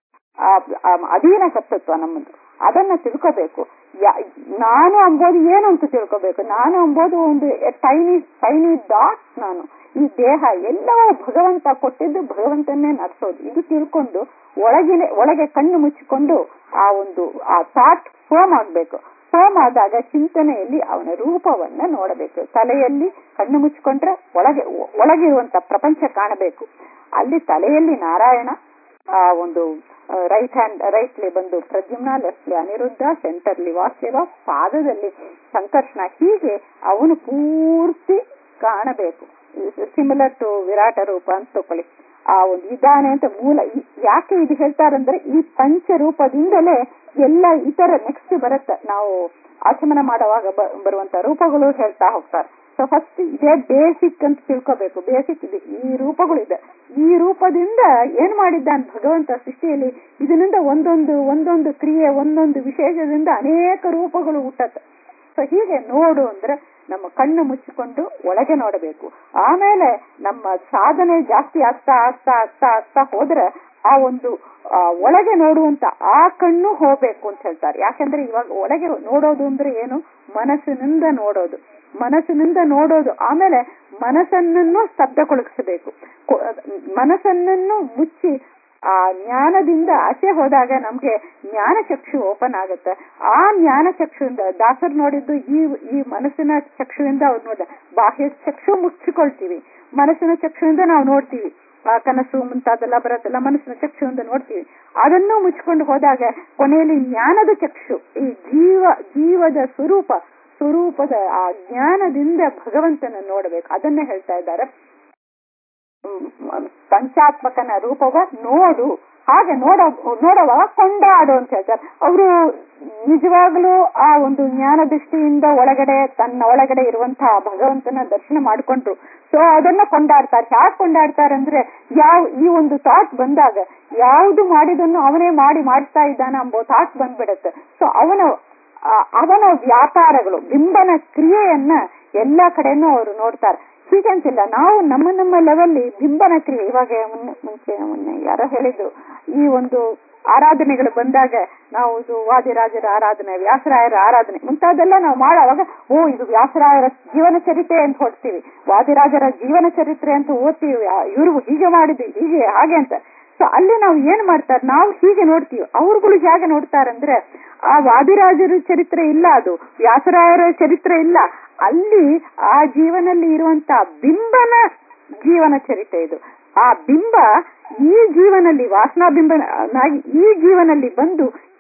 ಆ, ಆ ಅಧೀನ ಕರ್ತೃತ್ವ ನಮ್ಮದು ಅದನ್ನ ತಿಳ್ಕೋಬೇಕು ಯಾ- ನಾನು ಅಂಬೋದು ಏನು ಅಂತ ತಿಳ್ಕೋಬೇಕು ನಾನು ಅಂಬೋದು ಒಂದು ಟೈನಿ ಟೈನಿ ಡಾಟ್ ನಾನು ಈ ದೇಹ ಎಲ್ಲವೂ ಭಗವಂತ ಕೊಟ್ಟಿದ್ದು ಭಗವಂತನ್ನೇ ನಡೆಸೋದು ಇದು ತಿಳ್ಕೊಂಡು ಒಳಗಿನ ಒಳಗೆ ಕಣ್ಣು ಮುಚ್ಚಿಕೊಂಡು ಆ ಒಂದು ಆ ಥಾಟ್ ಫೋಮ್ ಆಗ್ಬೇಕು ಫೋಮ್ ಆದಾಗ ಚಿಂತನೆಯಲ್ಲಿ ಅವನ ರೂಪವನ್ನ ನೋಡಬೇಕು ತಲೆಯಲ್ಲಿ ಕಣ್ಣು ಮುಚ್ಚಿಕೊಂಡ್ರೆ ಒಳಗೆ ಒಳಗಿರುವಂತ ಪ್ರಪಂಚ ಕಾಣಬೇಕು ಅಲ್ಲಿ ತಲೆಯಲ್ಲಿ ನಾರಾಯಣ ಆ ಒಂದು ರೈಟ್ ಹ್ಯಾಂಡ್ ರೈಟ್ಲಿ ಬಂದು ಪ್ರದ್ಯುಮ್ನ ಲೆಫ್ಟ್ಲಿ ಅನಿರುದ್ಧ ಸೆಂಟರ್ಲಿ ವಾಸುದೇವ ಪಾದದಲ್ಲಿ ಸಂಕರ್ಷಣ ಹೀಗೆ ಅವನು ಪೂರ್ತಿ ಕಾಣಬೇಕು ಸಿಮಿಲರ್ ಟು ವಿರಾಟ ರೂಪ ಅಂತ ತಕೊಳ್ಳಿ ಆ ಒಂದು ಇದಾನೆ ಅಂತ ಮೂಲ ಈ- ಯಾಕೆ ಇದು ಹೇಳ್ತಾರಂದ್ರೆ ಈ ಪಂಚ ರೂಪದಿಂದಲೇ ಎಲ್ಲ ಇತರ ನೆಕ್ಸ್ಟ್ ಬರುತ್ತೆ ನಾವು ಆಚಮನ ಮಾಡುವಾಗ ಬ- ಬರುವಂತ ರೂಪಗಳು ಹೇಳ್ತಾ ಹೋಗ್ತಾರೆ ಸೊ ಫಸ್ಟ್ ಇದೇ ಬೇಸಿಕ್ ಅಂತ ತಿಳ್ಕೋಬೇಕು ಬೇಸಿಕ್ ಇದೆ ಈ ರೂಪಗಳಿದೆ ಈ ರೂಪದಿಂದ ಏನ್ ಮಾಡಿದ್ದಾನೆ ಭಗವಂತ ಸೃಷ್ಟಿಯಲ್ಲಿ ಇದರಿಂದ ಒಂದೊಂದು ಒಂದೊಂದು ಕ್ರಿಯೆ ಒಂದೊಂದು ವಿಶೇಷದಿಂದ ಅನೇಕ ರೂಪಗಳು ಹುಟ್ಟತ್ತೆ ಸೊ ಹೀಗೆ ನೋಡು ಅಂದ್ರೆ ನಮ್ಮ ಕಣ್ಣು ಮುಚ್ಚಿಕೊಂಡು ಒಳಗೆ ನೋಡಬೇಕು ಆಮೇಲೆ ನಮ್ಮ ಸಾಧನೆ ಜಾಸ್ತಿ ಆಗ್ತಾ ಆಗ್ತಾ ಆಗ್ತಾ ಆಗ್ತಾ ಹೋದ್ರೆ ಆ ಒಂದು ಆ, ಒಳಗೆ ನೋಡುವಂತ ಆ ಕಣ್ಣು ಹೋಗ್ಬೇಕು ಅಂತ ಹೇಳ್ತಾರೆ ಯಾಕಂದ್ರೆ ಇವಾಗ ಒಳಗೆ ನೋಡೋದು ಅಂದ್ರೆ ಏನು ಮನಸ್ಸಿನಿಂದ ನೋಡೋದು ಮನಸ್ಸಿನಿಂದ ನೋಡೋದು ಆಮೇಲೆ ಮನಸ್ಸನ್ನು ಸ್ತಬ್ಧಗೊಳಿಸಬೇಕು ಕೊ- ಮನಸ್ಸನ್ನನ್ನು ಮುಚ್ಚಿ ಆ ಜ್ಞಾನದಿಂದ ಆಚೆ ಹೋದಾಗ ನಮ್ಗೆ ಜ್ಞಾನ ಚಕ್ಷು ಓಪನ್ ಆಗುತ್ತೆ ಆ ಜ್ಞಾನ ಚಕ್ಷುವಿಂದ ದಾಸರು ನೋಡಿದ್ದು ಈ ಈ ಮನಸ್ಸಿನ ಚಕ್ಷುವಿಂದ ಅವ್ರು ನೋಡ ಬಾಹ್ಯ ಚಕ್ಷು ಮುಚ್ಚಿಕೊಳ್ತೀವಿ ಮನಸ್ಸಿನ ಚಕ್ಷುವಿಂದ ನಾವು ನೋಡ್ತೀವಿ ಆ ಕನಸು ಮುಂತಾದೆಲ್ಲ ಬರುತ್ತಲ್ಲ ಮನಸ್ಸಿನ ಚಕ್ಷುವಿಂದ ನೋಡ್ತೀವಿ ಅದನ್ನು ಮುಚ್ಕೊಂಡು ಹೋದಾಗ ಕೊನೆಯಲ್ಲಿ ಜ್ಞಾನದ ಚಕ್ಷು ಈ ಜೀವ ಜೀವದ ಸ್ವರೂಪ ಸ್ವರೂಪದ ಆ ಜ್ಞಾನದಿಂದ ಭಗವಂತನ ನೋಡಬೇಕು ಅದನ್ನೇ ಹೇಳ್ತಾ ಇದ್ದಾರೆ ಹ್ಮ್, ಪಂಚಾತ್ಮಕನ ರೂಪವ ನೋಡು ಹಾಗೆ ನೋಡ ನೋಡುವಾಗ ಕೊಂಡಾಡು ಅಂತ ಹೇಳ್ತಾರೆ ಅವರು ನಿಜವಾಗ್ಲೂ ಆ ಒಂದು ಜ್ಞಾನ ದೃಷ್ಟಿಯಿಂದ ಒಳಗಡೆ ತನ್ನ ಒಳಗಡೆ ಇರುವಂತಹ ಭಗವಂತನ ದರ್ಶನ ಮಾಡಿಕೊಂಡ್ರು ಸೊ ಅದನ್ನ ಕೊಂಡಾಡ್ತಾರೆ ಯಾಕೆ ಕೊಂಡಾಡ್ತಾರೆ ಅಂದ್ರೆ ಯಾವ ಈ ಒಂದು ಥಾಟ್ ಬಂದಾಗ ಯಾವುದು ಮಾಡಿದನ್ನು ಅವನೇ ಮಾಡಿ ಮಾಡಿಸ್ತಾ ಇದ್ದಾನ ಎಂಬೋ ಥಾಟ್ ಬಂದ್ಬಿಡುತ್ತೆ ಸೊ ಅವನ ಆ, ಅವನ ವ್ಯಾಪಾರಗಳು ಬಿಂಬನ ಕ್ರಿಯೆಯನ್ನ ಎಲ್ಲಾ ಕಡೆನೂ ಅವರು ನೋಡ್ತಾರೆ ಹೀಗಂತಿಲ್ಲ ನಾವು ನಮ್ಮ ನಮ್ಮ ಲೆವೆಲ್ಲಿ ಬಿಂಬನ ಕ್ರಿಯೆ ಇವಾಗ ಮುನ್ನೆ ಮುಂಚೆ ಮೊನ್ನೆ ಯಾರೋ ಹೇಳಿದ್ರು ಈ ಒಂದು ಆರಾಧನೆಗಳು ಬಂದಾಗ ನಾವು ಇದು ವಾದಿರಾಜರ ಆರಾಧನೆ ವ್ಯಾಸರಾಯರ ಆರಾಧನೆ ಮುಂತಾದೆಲ್ಲ ನಾವು ಮಾಡುವಾಗ ಓ ಇದು ವ್ಯಾಸರಾಯರ ಜೀವನ ಚರಿತ್ರೆ ಅಂತ ಹೊಡ್ತೀವಿ ವಾದಿರಾಜರ ಜೀವನ ಚರಿತ್ರೆ ಅಂತ ಓದ್ತೀವಿ ಇವರು ಹೀಗೆ ಮಾಡಿದ್ವಿ ಹೀಗೆ ಹಾಗೆ ಅಂತ ಸೊ ಅಲ್ಲಿ ನಾವು ಏನ್ ಮಾಡ್ತಾರೆ ನಾವು ಹೀಗೆ ನೋಡ್ತೀವಿ ಅವ್ರುಗಳು ಹೇಗೆ ನೋಡ್ತಾರಂದ್ರೆ ಆ ವಾದಿರಾಜರ ಚರಿತ್ರೆ ಇಲ್ಲ ಅದು ವ್ಯಾಸರಾಯರ ಚರಿತ್ರೆ ಇಲ್ಲ ಅಲ್ಲಿ ಆ ಜೀವನಲ್ಲಿ ಇರುವಂತ ಬಿಂಬನ ಜೀವನ ಚರಿತ್ರೆ ಇದು ಆ ಬಿಂಬ ಈ ಜೀವನಲ್ಲಿ ವಾಸನಾ ಬಿಂಬನಾಗಿ ಈ ಜೀವನಲ್ಲಿ ಬಂದು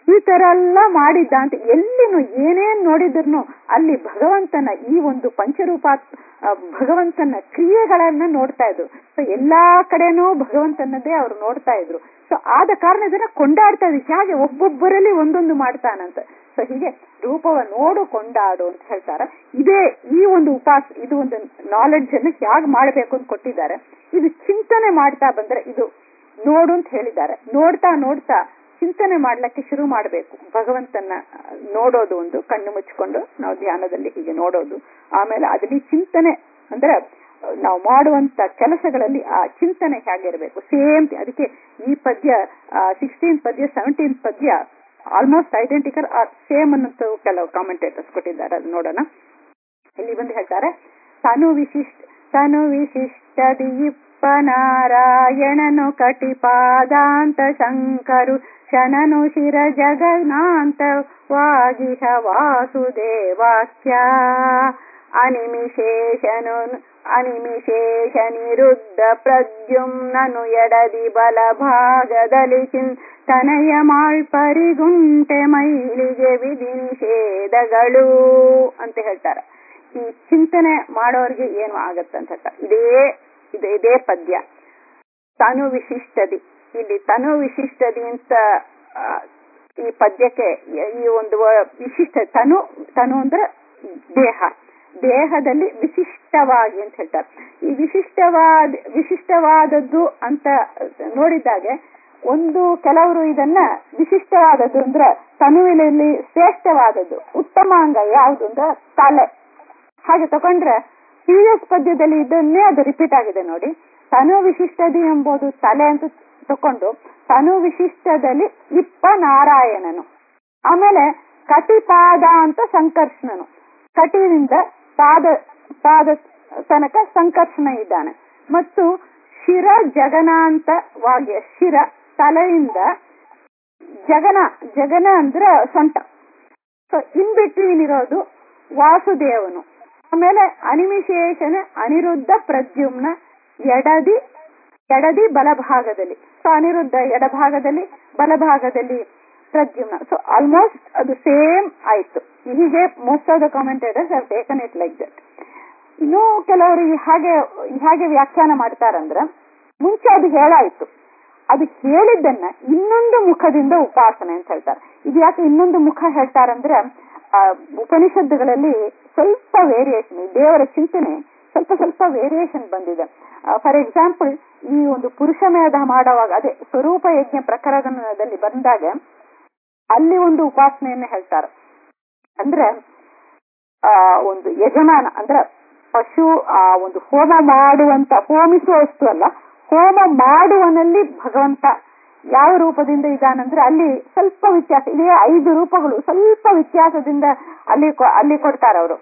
ಈ ತರ ಎಲ್ಲ ಮಾಡಿದ್ದ ಅಂತ ಎಲ್ಲಿನೂ ಏನೇನ್ ನೋಡಿದ್ರು ಅಲ್ಲಿ ಭಗವಂತನ ಈ ಒಂದು ಪಂಚರೂಪ ಆ, ಭಗವಂತನ ಕ್ರಿಯೆಗಳನ್ನ ನೋಡ್ತಾ ಇದ್ರು ಸೊ ಎಲ್ಲಾ ಕಡೆನೂ ಭಗವಂತನದೇ ಅವ್ರು ನೋಡ್ತಾ ಇದ್ರು ಸೊ ಆದ ಕಾರಣ ಇದನ್ನ ಕೊಂಡಾಡ್ತಾ ಇದ್ರು ಹೇಗೆ ಒಬ್ಬೊಬ್ಬರಲ್ಲಿ ಒಂದೊಂದು ಮಾಡ್ತಾನಂತ ಸೊ ಹೀಗೆ ರೂಪವ ನೋಡು ಕೊಂಡಾಡು ಅಂತ ಹೇಳ್ತಾರೆ ಇದೇ ಈ ಒಂದು ಉಪಾಸ ಇದು ಒಂದು ನಾಲೆಡ್ಜ್ ಅನ್ನು ಹೇಗೆ ಮಾಡಬೇಕು ಅಂತ ಕೊಟ್ಟಿದ್ದಾರೆ ಇದು ಚಿಂತನೆ ಮಾಡ್ತಾ ಬಂದ್ರೆ ಇದು ನೋಡು ಅಂತ ಹೇಳಿದ್ದಾರೆ ನೋಡ್ತಾ ನೋಡ್ತಾ ಚಿಂತನೆ ಮಾಡ್ಲಿಕ್ಕೆ ಶುರು ಮಾಡಬೇಕು ಭಗವಂತನ ಆ, ನೋಡೋದು ಒಂದು ಕಣ್ಣು ಮುಚ್ಕೊಂಡು ನಾವು ಧ್ಯಾನದಲ್ಲಿ ಹೀಗೆ ನೋಡೋದು ಆಮೇಲೆ ಅದಲ್ಲಿ ಚಿಂತನೆ ಅಂದ್ರೆ ಆ, ನಾವು ಮಾಡುವಂತ ಕೆಲಸಗಳಲ್ಲಿ ಆ ಚಿಂತನೆ ಹೇಗಿರಬೇಕು ಸೇಮ್ ಅದಕ್ಕೆ ಈ ಪದ್ಯ ಸಿಕ್ಸ್ಟೀನ್ ಪದ್ಯ ಸೆವೆಂಟೀನ್ ಪದ್ಯ ಆಲ್ಮೋಸ್ಟ್ ಐಡೆಂಟಿಕಲ್ ಆರ್ ಸೇಮ್ ಅನ್ನಂತ ಕೆಲವು ಕಾಮೆಂಟೇಟರ್ಸ್ ಕೊಟ್ಟಿದ್ದಾರೆ ಅದು ನೋಡೋಣ ಇಲ್ಲಿ ಬಂದು ಹೇಳ್ತಾರೆ ತನು ವಿಶಿಷ್ಟ ತನು ವಿಶಿಷ್ಟದಿಪ್ಪ ನಾರಾಯಣನು ಕಟಿಪಾದಾಂತ ಶಂಕರು ಶನನು ಶಿರ ಜಗನಾಂತ ವಾಗಿಹ ವಾಸುದೇವಾಖ್ಯ ಅನಿಮಿಶೇಷನು ಅನಿಮಿಶೇಷ ನಿರುದ್ಧ ಪ್ರದ್ಯುಮ್ನನು ಎಡದಿ ಬಲ ಭಾಗದಲ್ಲಿ ಚಿಂತನೆಯ ಮಾಳ್ಪರಿಗುಂಟೆ ಮೈಲಿಗೆ ವಿಧಿ ನಿಷೇಧಗಳು ಅಂತ ಹೇಳ್ತಾರೆ ಈ ಚಿಂತನೆ ಮಾಡೋರಿಗೆ ಏನು ಆಗತ್ತಂತ ಹೇಳ್ತಾರೆ ಇದೇ ಇದೇ ಇದೇ ಪದ್ಯ ತನು ವಿಶಿಷ್ಟದಿ ಇಲ್ಲಿ ತನು ವಿಶಿಷ್ಟದಿ ಅಂತ ಆ, ಈ ಪದ್ಯಕ್ಕೆ ಈ ಒಂದು ವ- ವಿಶಿಷ್ಟ ತನು ತನು ಅಂದ್ರೆ ದೇಹ ದೇಹದಲ್ಲಿ ವಿಶಿಷ್ಟವಾಗಿ ಅಂತ ಹೇಳ್ತಾರೆ ಈ ವಿಶಿಷ್ಟವಾದ ವಿಶಿಷ್ಟವಾದದ್ದು ಅಂತ ನೋಡಿದ್ದಾಗೆ ಒಂದು ಕೆಲವರು ಇದನ್ನ ವಿಶಿಷ್ಟವಾದದ್ದು ಅಂದ್ರೆ ತನುವಿನಲ್ಲಿ ಶ್ರೇಷ್ಠವಾದದ್ದು ಉತ್ತಮ ಅಂಗ ಯಾವುದು ಅಂದ್ರೆ ತಲೆ ಹಾಗೆ ತಕೊಂಡ್ರೆ ಪ್ರೀವಿಯಸ್ ಪದ್ಯದಲ್ಲಿ ಇದನ್ನೇ ಅದು ರಿಪೀಟ್ ಆಗಿದೆ ನೋಡಿ ತನು ವಿಶಿಷ್ಟದಿ ಎಂಬುದು ತಲೆ ಅಂತ ತಕೊಂಡು ತನು ವಿಶಿಷ್ಟದಲ್ಲಿ ಇಪ್ಪ ನಾರಾಯಣನು ಆಮೇಲೆ ಕಟಿಪಾದ ಅಂತ ಸಂಕರ್ಷಣನು ಕಟಿಯಿಂದ ಪಾದ ಪಾದ ತನಕ ಸಂಕರ್ಷಣ ಇದ್ದಾನೆ ಮತ್ತು ಶಿರ ಜಗನಾಂತವಾಗಿ ಶಿರ ತಲೆಯಿಂದ ಜಗನ ಜಗನ ಅಂದ್ರೆ ಸೊಂಟ ಸೊ ಇನ್ ಬಿಟ್ವೀನ್ ಇರೋದು ವಾಸುದೇವನು ಆಮೇಲೆ ಅನಿಮಿಶೇಷನ ಅನಿರುದ್ಧ ಪ್ರದ್ಯುಮ್ನ ಎಡದಿ ಎಡದಿ ಬಲಭಾಗದಲ್ಲಿ ಸೊ ಅನಿರುದ್ಧ ಎಡಭಾಗದಲ್ಲಿ ಬಲಭಾಗದಲ್ಲಿ ಪ್ರದ್ಯುಮ್ನ ಸೊ ಆಲ್ಮೋಸ್ಟ್ ಅದು ಸೇಮ್ ಆಯ್ತು ಹೀಗೆ most of the commentators have taken it like that ಇನ್ನು ಕೆಲವರು ಈ ಹಾಗೆ ಈ ಹಾಗೆ ವ್ಯಾಖ್ಯಾನ ಮಾಡ್ತಾರಂದ್ರ ಮುಂಚೆ ಅದು ಹೇಳಾಯ್ತು ಅದು ಹೇಳಿದ್ದನ್ನ ಇನ್ನೊಂದು ಮುಖದಿಂದ ಉಪಾಸನೆ ಅಂತ ಹೇಳ್ತಾರೆ ಇದು ಯಾಕೆ ಇನ್ನೊಂದು ಮುಖ ಹೇಳ್ತಾರಂದ್ರೆ ಆ, ಉಪನಿಷತ್ತುಗಳಲ್ಲಿ ಸ್ವಲ್ಪ ವೇರಿಯೇಷನ್ ದೇವರ ಚಿಂತನೆ ಸ್ವಲ್ಪ ಸ್ವಲ್ಪ ವೇರಿಯೇಷನ್ ಬಂದಿದೆ ಫಾರ್ ಎಕ್ಸಾಂಪಲ್ ಈ ಒಂದು ಪುರುಷ ಮೇಧ ಮಾಡುವಾಗ ಅದೇ ಸ್ವರೂಪ ಯಜ್ಞ ಪ್ರಕರಣದಲ್ಲಿ ಬಂದಾಗ ಅಲ್ಲಿ ಒಂದು ಉಪಾಸನೆಯನ್ನು ಹೇಳ್ತಾರೆ ಅಂದ್ರೆ ಆ ಒಂದು ಯಜಮಾನ ಅಂದ್ರೆ ಪಶು ಆ ಒಂದು ಹೋಮ ಮಾಡುವಂತ ಹೋಮಿಸುವ ವಸ್ತು ಅಲ್ಲ ಹೋಮ ಮಾಡುವನಲ್ಲಿ ಭಗವಂತ ಯಾವ ರೂಪದಿಂದ ಇದ್ದಾನಂದ್ರೆ ಅಲ್ಲಿ ಸ್ವಲ್ಪ ವ್ಯತ್ಯಾಸ ಇದೇ ಐದು ರೂಪಗಳು ಸ್ವಲ್ಪ ವ್ಯತ್ಯಾಸದಿಂದ ಅಲ್ಲಿ ಕೊ- ಅಲ್ಲಿ ಕೊಡ್ತಾರೆ ಅವರು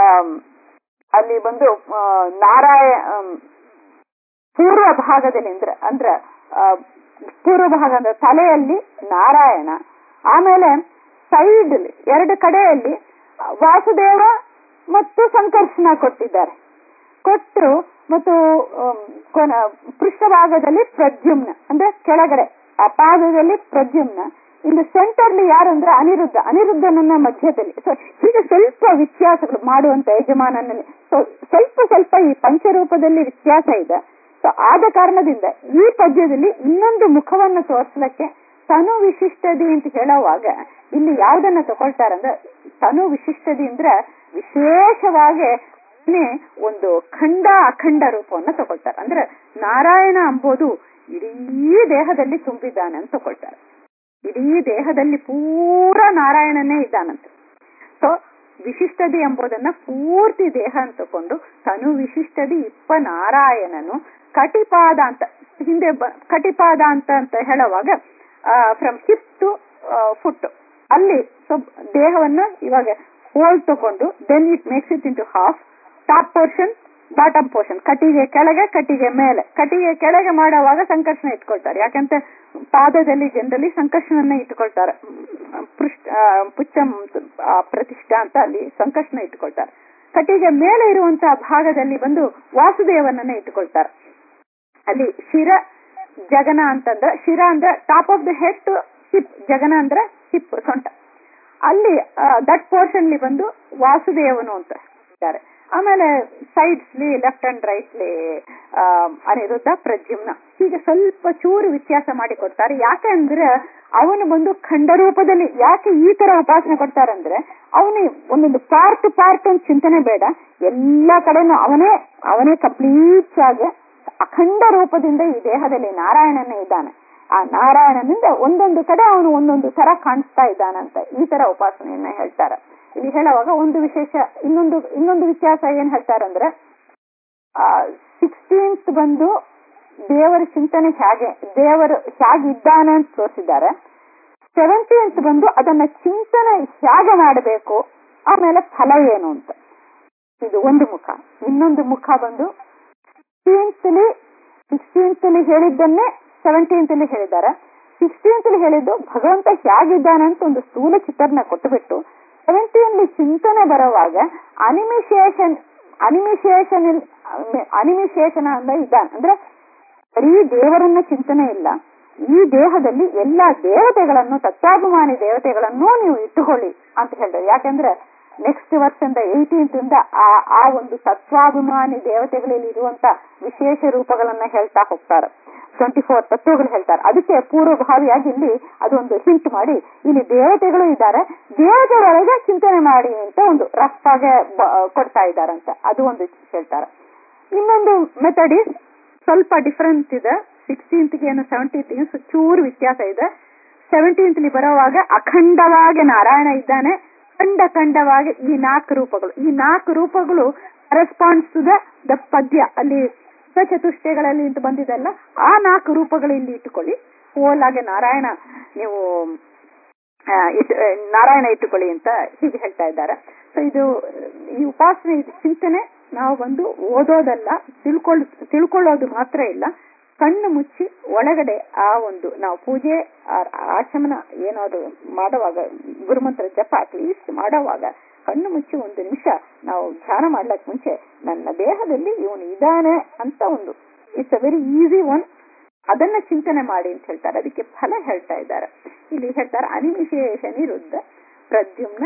ಅಲ್ಲಿ ಬಂದು ಆ, ನಾರಾಯ ಆಮ್, ಪೂರ್ವ ಭಾಗದಲ್ಲಿ ಅಂದ್ರೆ ಅಂದ್ರ ಆ, ಪೂರ್ವ ಭಾಗ ಅಂದ್ರೆ ತಲೆಯಲ್ಲಿ ನಾರಾಯಣ ಆಮೇಲೆ ಸೈಡ್ ಎರಡು ಕಡೆಯಲ್ಲಿ ವಾಸುದೇವ ಮತ್ತು ಸಂಕರ್ಷಣ ಕೊಟ್ಟಿದ್ದಾರೆ ಕೊಟ್ಟರು ಮತ್ತು ಆಮ್, ಕೊನ- ಪೃಷ್ಠಭಾಗದಲ್ಲಿ ಪ್ರದ್ಯುಮ್ನ ಅಂದ್ರೆ ಕೆಳಗಡೆ ಆ ಪಾದದಲ್ಲಿ ಪ್ರದ್ಯುಮ್ನ ಇಲ್ಲಿ ಸೆಂಟರ್ಲಿ ಯಾರು ಅಂದ್ರೆ ಅನಿರುದ್ಧ ಅನಿರುದ್ಧನನ್ನ ಮಧ್ಯದಲ್ಲಿ ಸೊ ಹೀಗೆ ಸ್ವಲ್ಪ ವ್ಯತ್ಯಾಸಗಳು ಮಾಡುವಂತ ಯಜಮಾನನಲ್ಲಿ ಸೊ ಸ್ವಲ್ಪ ಸ್ವಲ್ಪ ಈ ಪಂಚರೂಪದಲ್ಲಿ ವ್ಯತ್ಯಾಸ ಇದೆ ಸೊ ಆದ ಕಾರಣದಿಂದ ಈ ಪದ್ಯದಲ್ಲಿ ಇನ್ನೊಂದು ಮುಖವನ್ನು ತೋರಿಸ್ಲಿಕ್ಕೆ ತನು ವಿಶಿಷ್ಟದಿ ಅಂತ ಹೇಳುವಾಗ ಇಲ್ಲಿ ಯಾವ್ದನ್ನ ತಗೊಳ್ತಾರಂದ್ರೆ ತನು ವಿಶಿಷ್ಟದಿ ಅಂದ್ರೆ ವಿಶೇಷವಾಗಿ ಅದನ್ನೇ ಒಂದು ಖಂಡ ಅಖಂಡ ರೂಪವನ್ನ ತಗೊಳ್ತಾರೆ ಅಂದ್ರೆ ನಾರಾಯಣ ಅಂಬೋದು ಇಡೀ ದೇಹದಲ್ಲಿ ತುಂಬಿದ್ದಾನೆ ಅಂತ ತಗೊಳ್ತಾರೆ ಇಡೀ ದೇಹದಲ್ಲಿ ಪೂರ ನಾರಾಯಣನೇ ಇದ್ದಾನಂತೆ ಸೊ ವಿಶಿಷ್ಟದಿ ಎಂಬುದನ್ನ ಪೂರ್ತಿ ದೇಹ ಅಂತ ತಕೊಂಡು ತನು ವಿಶಿಷ್ಟದಿ ಇಪ್ಪ ನಾರಾಯಣನು ಕಟಿಪಾದ ಅಂತ ಹಿಂದೆ ಬ- ಕಟಿಪಾದ ಅಂತ ಅಂತ ಹೇಳುವಾಗ ಫ್ರಮ್ ಹಿಪ್ ಟು ಫುಟ್ ಅಲ್ಲಿ ಸೊ ದೇಹವನ್ನ ಇವಾಗ ಹೋಲ್ ತಕೊಂಡು then it makes it into half top portion bottom portion ಕಟಿಗೆ ಕೆಳಗೆ ಕಟಿಗೆ ಮೇಲೆ ಕಟಿಗೆ ಕೆಳಗೆ ಮಾಡುವಾಗ ಸಂಕರ್ಷಣ ಇಟ್ಕೊಳ್ತಾರೆ ಯಾಕಂತ ಪಾದದಲ್ಲಿ ಜನರಲಿ ಸಂಕರ್ಷಣನ್ನ ಇಟ್ಕೊಳ್ತಾರೆ ಮ್, ಪೃಷ್ಠ ಆ, ಪುಚ್ಚಂ ಆ, ಪ್ರತಿಷ್ಠಾ ಅಂತ ಅಲ್ಲಿ ಸಂಕರ್ಷಣ ಇಟ್ಕೊಳ್ತಾರೆ ಕಟಿಗೆ ಮೇಲೆ ಇರುವಂತಹ ಭಾಗದಲ್ಲಿ ಬಂದು ವಾಸುದೇವನನ್ನ ಇಟ್ಕೊಳ್ತಾರೆ ಅಲ್ಲಿ ಶಿರ ಜಗನ ಅಂತಂದ್ರೆ ಶಿರ ಅಂದ್ರೆ top of the head to hip ಜಗನ ಅಂದ್ರೆ ಹಿಪ್ ಸೊಂಟ ಅಲ್ಲಿ ದಟ್ ಪೋರ್ಷನ್ಲಿ ಬಂದು ವಾಸುದೇವನು ಅಂತ ಇದ್ದಾರೆ ಆಮೇಲೆ ಸೈಡ್ಸ್ಲಿ ಲೆಫ್ಟ್ ಅಂಡ್ ರೈಟ್ಲಿ ಅನಿರುದ್ಧ ಪ್ರದ್ಯುಮ್ನ ಹೀಗೆ ಸ್ವಲ್ಪ ಚೂರು ವ್ಯತ್ಯಾಸ ಮಾಡಿ ಕೊಡ್ತಾರೆ ಯಾಕೆ ಅಂದ್ರೆ ಅವನು ಬಂದು ಖಂಡ ರೂಪದಲ್ಲಿ ಯಾಕೆ ಈ ತರ ಉಪಾಸನೆ ಕೊಡ್ತಾರೆ ಅಂದ್ರೆ ಅವನು ಒಂದೊಂದು ಪಾರ್ಟ್ ಪಾರ್ಟ್ ಒಂದು ಚಿಂತನೆ ಬೇಡ ಎಲ್ಲ ಕಡೆನೂ ಅವನೇ ಅವನೇ ಕಂಪ್ಲೀಟ್ ಆಗಿ ಅಖಂಡ ರೂಪದಿಂದ ಈ ದೇಹದಲ್ಲಿ ನಾರಾಯಣನೇ ಇದ್ದಾನೆ ಆ ನಾರಾಯಣನಿಂದ ಒಂದೊಂದು ಕಡೆ ಅವನು ಒಂದೊಂದು ತರ ಕಾಣಿಸ್ತಾ ಇದ್ದಾನಂತ ಈ ತರ ಉಪಾಸನೆಯನ್ನ ಹೇಳ್ತಾರೆ ಇಲ್ಲಿ ಹೇಳುವಾಗ ಒಂದು ವಿಶೇಷ ಇನ್ನೊಂದು ಇನ್ನೊಂದು ವ್ಯತ್ಯಾಸ ಏನ್ ಹೇಳ್ತಾರಂದ್ರೆ ಸಿಕ್ಸ್ಟೀನ್ತ್ ಬಂದು ದೇವರ ಚಿಂತನೆ ಹೇಗೆ ದೇವರು ಹೇಗಿದ್ದಾನೆ ಅಂತ ತೋರಿಸಿದ್ದಾರೆ ಸೆವೆಂಟೀನ್ತ್ ಬಂದು ಅದನ್ನ ಚಿಂತನೆ ಹೇಗೆ ಮಾಡಬೇಕು ಆಮೇಲೆ ಫಲ ಏನು ಅಂತ ಇದು ಒಂದು ಮುಖ ಇನ್ನೊಂದು ಮುಖ ಬಂದು ಸಿಕ್ಸ್ಟೀನ್ತ್ಲಿ ಸಿಕ್ಸ್ಟೀನ್ತ್ಲಿ ಹೇಳಿದ್ದನ್ನೇ ಸೆವೆಂಟೀನ್ತ್ಲಿ ಹೇಳಿದ್ದಾರೆ ಸಿಕ್ಸ್ಟೀನ್ತ್ಲಿ ಹೇಳಿದ್ದು ಭಗವಂತ ಹೇಗಿದ್ದಾನೆ ಅಂತ ಒಂದು ಸ್ಥೂಲ ಚಿತ್ರನ ಕೊಟ್ಟುಬಿಟ್ಟು ಸೆವೆಂಟೀನ್ಲಿ ಚಿಂತನೆ ಬರುವಾಗ ಅನಿಮಿಶೇಷನ್ ಅನಿಮಿಶೇಷನ್ ಅನಿಮಿಶೇಷನ ಅಂತ ಇದ್ದಾನೆ ಅಂದ್ರೆ ಬರೀ ದೇವರನ್ನ ಚಿಂತನೆ ಇಲ್ಲ ಈ ದೇಹದಲ್ಲಿ ಎಲ್ಲಾ ದೇವತೆಗಳನ್ನು ತತ್ವಾಭಿಮಾನಿ ದೇವತೆಗಳನ್ನು ನೀವು ಇಟ್ಟುಕೊಳ್ಳಿ ಅಂತ ಹೇಳ್ತಾರೆ ಯಾಕಂದ್ರೆ ನೆಕ್ಸ್ಟ್ ವರ್ಷದಿಂದ ಏಯ್ಟೀನ್ತ್ ಇಂದ ಆ ಆ ಒಂದು ತತ್ವಾಭಿಮಾನಿ ದೇವತೆಗಳಲ್ಲಿ ಇರುವಂತ ವಿಶೇಷ ರೂಪಗಳನ್ನ ಹೇಳ್ತಾ ಹೋಗ್ತಾರೆ ಟ್ವೆಂಟಿ ಫೋರ್ ತತ್ವಗಳು ಹೇಳ್ತಾರೆ ಅದಕ್ಕೆ ಪೂರ್ವಭಾವಿಯಾಗಿ ಇಲ್ಲಿ ಅದೊಂದು ಹಿಂಟ್ ಮಾಡಿ ಇಲ್ಲಿ ದೇವತೆಗಳು ಇದ್ದಾರೆ ದೇವತೆಗಳೊಳಗೆ ಚಿಂತನೆ ಮಾಡಿ ಅಂತ ಒಂದು ರಫ್ ಆಗಿ ಕೊಡ್ತಾ ಇದ್ದಾರಂತ ಅದು ಒಂದು ಹೇಳ್ತಾರೆ ಇನ್ನೊಂದು ಮೆಥಡ್ ಇಸ್ ಸ್ವಲ್ಪ ಡಿಫರೆನ್ಸ್ ಇದೆ ಸಿಕ್ಸ್ಟೀನ್ತ್ಗೆ ಏನು ಸೆವೆಂಟೀನ್ತ್ ಚೂರು ವ್ಯತ್ಯಾಸ ಇದೆ ಸೆವೆಂಟೀನ್ತ್ಲಿ ಬರೋವಾಗ ಅಖಂಡವಾಗಿ ನಾರಾಯಣ ಇದ್ದಾನೆ ಖಂಡ ಖಂಡವಾಗಿ ಈ ನಾಲ್ಕು ರೂಪಗಳು ಈ ನಾಲ್ಕು ರೂಪಗಳು ಕರೆಸ್ಪಾಂಡ್ಸ್ ಟು ದ ಪದ್ಯ ಅಲ್ಲಿ ಚತುಷ್ಟಯಗಳಲ್ಲಿ ಅಂತ ಬಂದಿದೆಲ್ಲ ಆ ನಾಲ್ಕು ರೂಪಗಳು ಇಲ್ಲಿ ಇಟ್ಟುಕೊಳ್ಳಿ ಹೋಲ್ ಆಗಿ ನಾರಾಯಣ ನೀವು ನಾರಾಯಣ ಇಟ್ಟುಕೊಳ್ಳಿ ಅಂತ ಹೀಗೆ ಹೇಳ್ತಾ ಇದ್ದಾರೆ ಸೊ ಇದು ಈ ಉಪಾಸನೆ ಇದು ಚಿಂತನೆ ನಾವು ಬಂದು ಓದೋದಲ್ಲ ತಿಳ್ಕೊಳ್ಳ ತಿಳ್ಕೊಳ್ಳೋದು ಮಾತ್ರ ಇಲ್ಲ ಕಣ್ಣು ಮುಚ್ಚಿ ಒಳಗಡೆ ಆ ಒಂದು ನಾವು ಪೂಜೆ ಆಚಮನ ಏನಾದ್ರು ಮಾಡುವಾಗ ಗುರುಮಂತ್ರ ಜಪ ಅಟ್ಲೀಸ್ಟ್ ಮಾಡುವಾಗ ಕಣ್ಣು ಮುಚ್ಚಿ ಒಂದು ನಿಮಿಷ ನಾವು ಧ್ಯಾನ ಮಾಡ್ಲಕ್ ಮುಂಚೆ ನನ್ನ ದೇಹದಲ್ಲಿ ಇವನು ಇದ್ದಾನೆ ಅಂತ ಒಂದು it's a very easy one ಅದನ್ನ ಚಿಂತನೆ ಮಾಡಿ ಅಂತ ಹೇಳ್ತಾರೆ ಅದಕ್ಕೆ ಫಲ ಹೇಳ್ತಾ ಇದ್ದಾರೆ ಇಲ್ಲಿ ಹೇಳ್ತಾರೆ ಅನಿಮಿಶೇಷ ನಿರುದ್ಧ ಪ್ರದ್ಯುಮ್ನ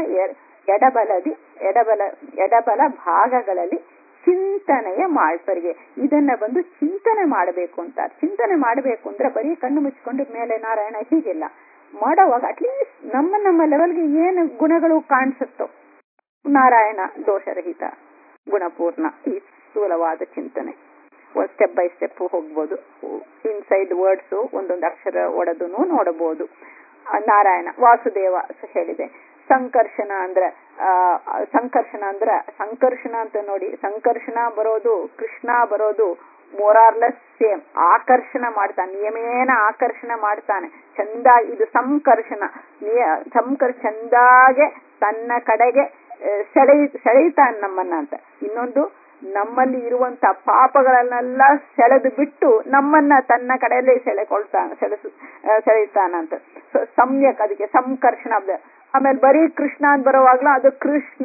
ಎಡಬಲದಿ ಎಡಬಲ ಎಡಬಲ ಭಾಗಗಳಲ್ಲಿ ಚಿಂತನೆಯ ಮಾಳ್ಪರಿಗೆ ಇದನ್ನ ಬಂದು ಚಿಂತನೆ ಮಾಡಬೇಕು ಅಂತ ಚಿಂತನೆ ಮಾಡಬೇಕು ಅಂದ್ರೆ ಬರೀ ಕಣ್ಣು ಮುಚ್ಕೊಂಡು ಮೇಲೆ ನಾರಾಯಣ ಹೀಗಿಲ್ಲ ಮಾಡೋವಾಗ ಅಟ್ಲೀಸ್ಟ್ ನಮ್ಮ ನಮ್ಮ ಲೆವೆಲ್ಗೆ ಏನು ಗುಣಗಳು ಕಾಣಿಸುತ್ತೋ ನಾರಾಯಣ ದೋಷರಹಿತ ಗುಣಪೂರ್ಣ ಈ ಸ್ಥೂಲವಾದ ಚಿಂತನೆ ಸ್ಟೆಪ್ ಬೈ ಸ್ಟೆಪ್ ಹೋಗ್ಬೋದು ಇನ್ಸೈಡ್ ವರ್ಡ್ಸ್ ಒಂದೊಂದು ಅಕ್ಷರ ಒಡೆದು ನೋಡಬಹುದು ನಾರಾಯಣ ವಾಸುದೇವ ಹೇಳಿದೆ ಸಂಕರ್ಷಣ ಅಂದ್ರೆ ಆ ಸಂಕರ್ಷಣ ಅಂದ್ರ ಸಂಕರ್ಷಣ ಅಂತ ನೋಡಿ ಸಂಕರ್ಷಣ ಬರೋದು ಕೃಷ್ಣ ಬರೋದು ಮೋರಾರ್ಲೆಸ್ ಸೇಮ್ ಆಕರ್ಷಣ ಮಾಡ್ತಾನೆ ನಿಯಮೇನ ಆಕರ್ಷಣ ಮಾಡ್ತಾನೆ ಚಂದ ಇದು ಸಂಕರ್ಷಣ ಸಂಕರ್ ಚಂದಾಗೆ ತನ್ನ ಕಡೆಗೆ ಸೆಳೆ ಸೆಳೆಯುತ್ತಾನೆ ನಮ್ಮನ್ನ ಅಂತ ಇನ್ನೊಂದು ನಮ್ಮಲ್ಲಿ ಇರುವಂತ ಪಾಪಗಳನ್ನೆಲ್ಲ ಸೆಳೆದು ಬಿಟ್ಟು ನಮ್ಮನ್ನ ತನ್ನ ಕಡೆಯಲ್ಲಿ ಸೆಳೆಕೊಳ್ತಾನೆ ಸೆಳೆಸು ಸೆಳೆಯುತ್ತಾನಂತ ಸಮ್ಯಕ್ ಅದಕ್ಕೆ ಸಂಕರ್ಷಣ ಆಮೇಲೆ ಬರೀ ಕೃಷ್ಣ ಅಂತ ಬರುವಾಗ್ಲೂ ಅದು ಕೃಷ್ಣ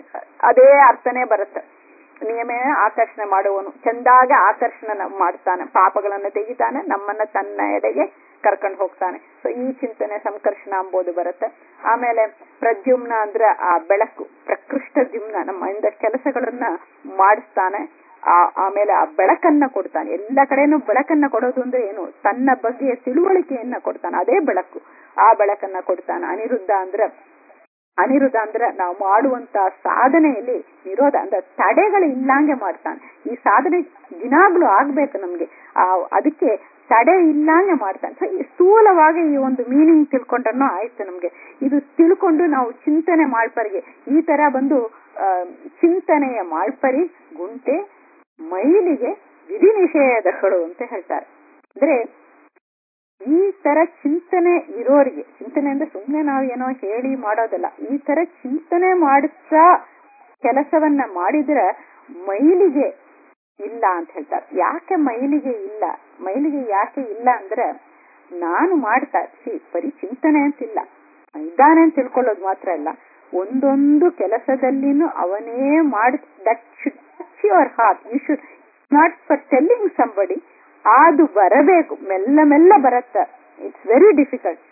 ಅದೇ ಅರ್ಥನೇ ಬರುತ್ತೆ ನಿಯಮೇ ಆಕರ್ಷಣೆ ಮಾಡುವನು ಚಂದಾಗ ಆಕರ್ಷಣೆ ಮಾಡ್ತಾನೆ ಪಾಪಗಳನ್ನು ತೆಗಿತಾನೆ ನಮ್ಮನ್ನ ತನ್ನ ಎಡೆಗೆ ಕರ್ಕೊಂಡು ಹೋಗ್ತಾನೆ ಸೊ ಈ ಚಿಂತನೆ ಸಂಕರ್ಷಣ ಅಂಬೋದು ಬರುತ್ತೆ ಆಮೇಲೆ ಪ್ರದ್ಯುಮ್ನ ಅಂದ್ರೆ ಆ ಬೆಳಕು ಪ್ರಕೃಷ್ಟ ದ್ಯುಮ್ನ ನಮ್ಮಿಂದ ಕೆಲಸಗಳನ್ನ ಮಾಡಿಸ್ತಾನೆ ಆ ಆಮೇಲೆ ಆ ಬೆಳಕನ್ನ ಕೊಡ್ತಾನೆ ಎಲ್ಲ ಕಡೆನೂ ಬೆಳಕನ್ನ ಕೊಡೋದು ಅಂದ್ರೆ ಏನು ತನ್ನ ಬಗ್ಗೆ ತಿಳುವಳಿಕೆಯನ್ನ ಕೊಡ್ತಾನೆ ಅದೇ ಬೆಳಕು ಆ ಬೆಳಕನ್ನ ಕೊಡ್ತಾನೆ ಅನಿರುದ್ಧ ಅಂದ್ರೆ ಅನಿರುದ್ಧ ಅಂದ್ರೆ ನಾವು ಮಾಡುವಂತ ಸಾಧನೆಯಲ್ಲಿ ನಿರೋಧ ಅಂದ್ರೆ ತಡೆಗಳು ಇಲ್ಲಂಗೆ ಮಾಡ್ತಾನೆ ಈ ಸಾಧನೆ ದಿನಾಗ್ಲೂ ಆಗ್ಬೇಕು ನಮ್ಗೆ ಆ ಅದಕ್ಕೆ ತಡೆ ಇಲ್ಲಂಗೆ ಮಾಡ್ತಾನೆ ಸೊ ಈ ಸ್ಥೂಲವಾಗಿ ಈ ಒಂದು ಮೀನಿಂಗ್ ತಿಳ್ಕೊಂಡ್ರೂ ಆಯ್ತು ನಮ್ಗೆ ಇದು ತಿಳ್ಕೊಂಡು ನಾವು ಚಿಂತನೆ ಮಾಡ್ಪರಿಗೆ ಈ ತರ ಬಂದು ಚಿಂತನೆಯ ಮಾಳ್ಪರಿ ಗುಂಟೆ ಮೈಲಿಗೆ ವಿಧಿ ನಿಷೇಧಗಳು ಅಂತ ಹೇಳ್ತಾರೆ ಅಂದ್ರೆ ಈ ತರ ಚಿಂತನೆ ಇರೋರಿಗೆ ಚಿಂತನೆ ಅಂದ್ರೆ ಸುಮ್ಮನೆ ನಾವು ಏನೋ ಹೇಳಿ ಮಾಡೋದಲ್ಲ ಈ ತರ ಚಿಂತನೆ ಮಾಡಿಸ್ತಾ ಕೆಲಸವನ್ನ ಮಾಡಿದ್ರೆ ಮೈಲಿಗೆ ಇಲ್ಲ ಅಂತ ಹೇಳ್ತಾರೆ ಯಾಕೆ ಮೈಲಿಗೆ ಇಲ್ಲ ಮೈಲಿಗೆ ಯಾಕೆ ಇಲ್ಲ ಅಂದ್ರೆ ನಾನು ಮಾಡ್ತಾ ಸಿ ಬರೀ ಚಿಂತನೆ ಅಂತಿಲ್ಲ ಇದ್ದಾನೆ ಅಂತ ತಿಳ್ಕೊಳ್ಳೋದು ಮಾತ್ರ ಅಲ್ಲ ಒಂದೊಂದು ಕೆಲಸದಲ್ಲಿನೂ ಅವನೇ ಮಾಡಿ that should touch your heart you should not for telling somebody ಅದು ಬರಬೇಕು ಮೆಲ್ಲ ಮೆಲ್ಲ ಬರತ್ತ ಇಟ್ಸ್ ವೆರಿ ಡಿಫಿಕಲ್ಟ್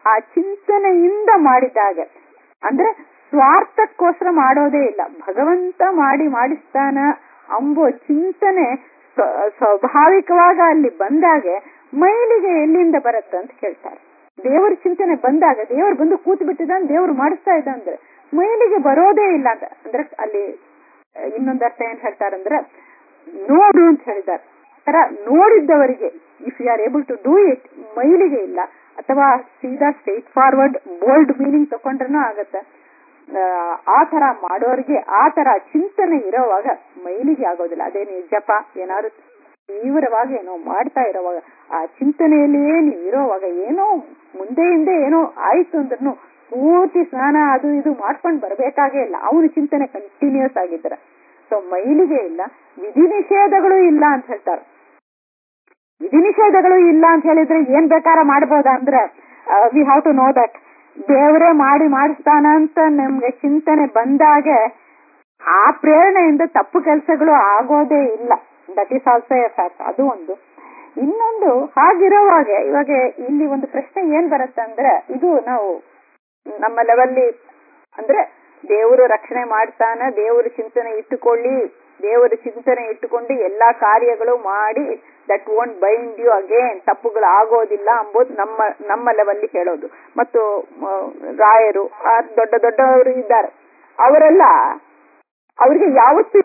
ಆ ಚಿಂತನೆಯಿಂದ ಮಾಡಿದಾಗ ಅಂದ್ರೆ ಸ್ವಾರ್ಥಕ್ಕೋಸ್ಕರ ಮಾಡೋದೇ ಇಲ್ಲ ಭಗವಂತ ಮಾಡಿ ಮಾಡಿಸ್ತಾನ ಅಂಬೋ ಚಿಂತನೆ ಸ್ವಾಭಾವಿಕವಾಗ ಅಲ್ಲಿ ಬಂದಾಗೆ ಮೈಲಿಗೆ ಎಲ್ಲಿಂದ ಬರುತ್ತೆ ಅಂತ ಕೇಳ್ತಾರೆ ದೇವರ ಚಿಂತನೆ ಬಂದಾಗ ದೇವರು ಬಂದು ಕೂತ್ ಬಿಟ್ಟಿದ್ದಾನೆ ದೇವ್ರು ಮಾಡಿಸ್ತಾ ಇದ್ದ ಅಂದ್ರೆ ಮೈಲಿಗೆ ಬರೋದೇ ಇಲ್ಲ ಅಂತ ಅಂದ್ರೆ ಅಲ್ಲಿ ಇನ್ನೊಂದು ಅರ್ಥ ಏನ್ ಹೇಳ್ತಾರಂದ್ರೆ ನೋಡು ಅಂತ ಹೇಳಿದ್ದಾರೆ ತರ ನೋಡಿದ್ದವರಿಗೆ if you are able to do it ಮೈಲಿಗೆ ಇಲ್ಲ ಅಥವಾ ಸೀದಾ ಸ್ಟ್ರೈಟ್ ಫಾರ್ವರ್ಡ್ ಬೋಲ್ಡ್ ಮೀನಿಂಗ್ ತಕೊಂಡ್ರೂ ಆಗತ್ತೆ ಆ ತರ ಮಾಡೋರಿಗೆ ಆ ತರ ಚಿಂತನೆ ಇರೋವಾಗ ಮೈಲಿಗೆ ಆಗೋದಿಲ್ಲ ಅದೇನು ಜಪ ಏನಾದ್ರು ತೀವ್ರವಾಗಿ ಏನೋ ಮಾಡ್ತಾ ಇರೋವಾಗ ಆ ಚಿಂತನೆಯಲ್ಲಿಯೇ ನೀವು ಇರೋವಾಗ ಏನೋ ಮುಂದೆ ಹಿಂದೆ ಏನೋ ಆಯ್ತು ಅಂದ್ರೂ ಪೂರ್ತಿ ಸ್ನಾನ ಅದು ಇದು ಮಾಡ್ಕೊಂಡು ಬರ್ಬೇಕಾಗೇ ಇಲ್ಲ ಅವನ ಚಿಂತನೆ ಕಂಟಿನ್ಯೂಸ್ ಆಗಿದ್ರೆ ಸೊ ಮೈಲಿಗೆ ಇಲ್ಲ ವಿಧಿ ನಿಷೇಧಗಳು ಇಲ್ಲ ಅಂತ ಹೇಳ್ತಾರೆ ವಿಧಿ ನಿಷೇಧಗಳು ಇಲ್ಲ ಅಂತ ಹೇಳಿದ್ರೆ ಏನ್ ಬೇಕಾರ ಮಾಡ್ಬೋದಾ ಅಂದ್ರೆ we have to know that ದೇವರೇ ಮಾಡಿ ಮಾಡಿಸ್ತಾನ ಅಂತ ನಮ್ಗೆ ಚಿಂತನೆ ಬಂದಾಗೆ ಆ ಪ್ರೇರಣೆಯಿಂದ ತಪ್ಪು ಕೆಲಸಗಳು ಆಗೋದೇ ಇಲ್ಲ that is also a fact ಅದು ಒಂದು ಇನ್ನೊಂದು ಹಾಗಿರೋವಾಗ ಇವಾಗ ಇಲ್ಲಿ ಒಂದು ಪ್ರಶ್ನೆ ಏನ್ ಬರುತ್ತೆ ಅಂದ್ರೆ ಇದು ನಾವು ನಮ್ಮ ಲೆವೆಲ್ಲಿ ಅಂದ್ರೆ ದೇವರು ರಕ್ಷಣೆ ಮಾಡ್ತಾನ ದೇವರ ಚಿಂತನೆ ಇಟ್ಟುಕೊಳ್ಳಿ ದೇವರ ಚಿಂತನೆ ಇಟ್ಟುಕೊಂಡು ಎಲ್ಲಾ ಕಾರ್ಯಗಳು ಮಾಡಿ that won't bind you again ತಪ್ಪುಗಳು ಆಗೋದಿಲ್ಲ ಅಂಬುದು ನಮ್ಮ ನಮ್ಮ ಲೆವೆಲ್ಲಿ ಹೇಳೋದು ಮತ್ತು ರಾಯರು ಆ ದೊಡ್ಡ ದೊಡ್ಡವರು ಇದ್ದಾರೆ ಅವರೆಲ್ಲ ಅವರಿಗೆ ಯಾವತ್ತು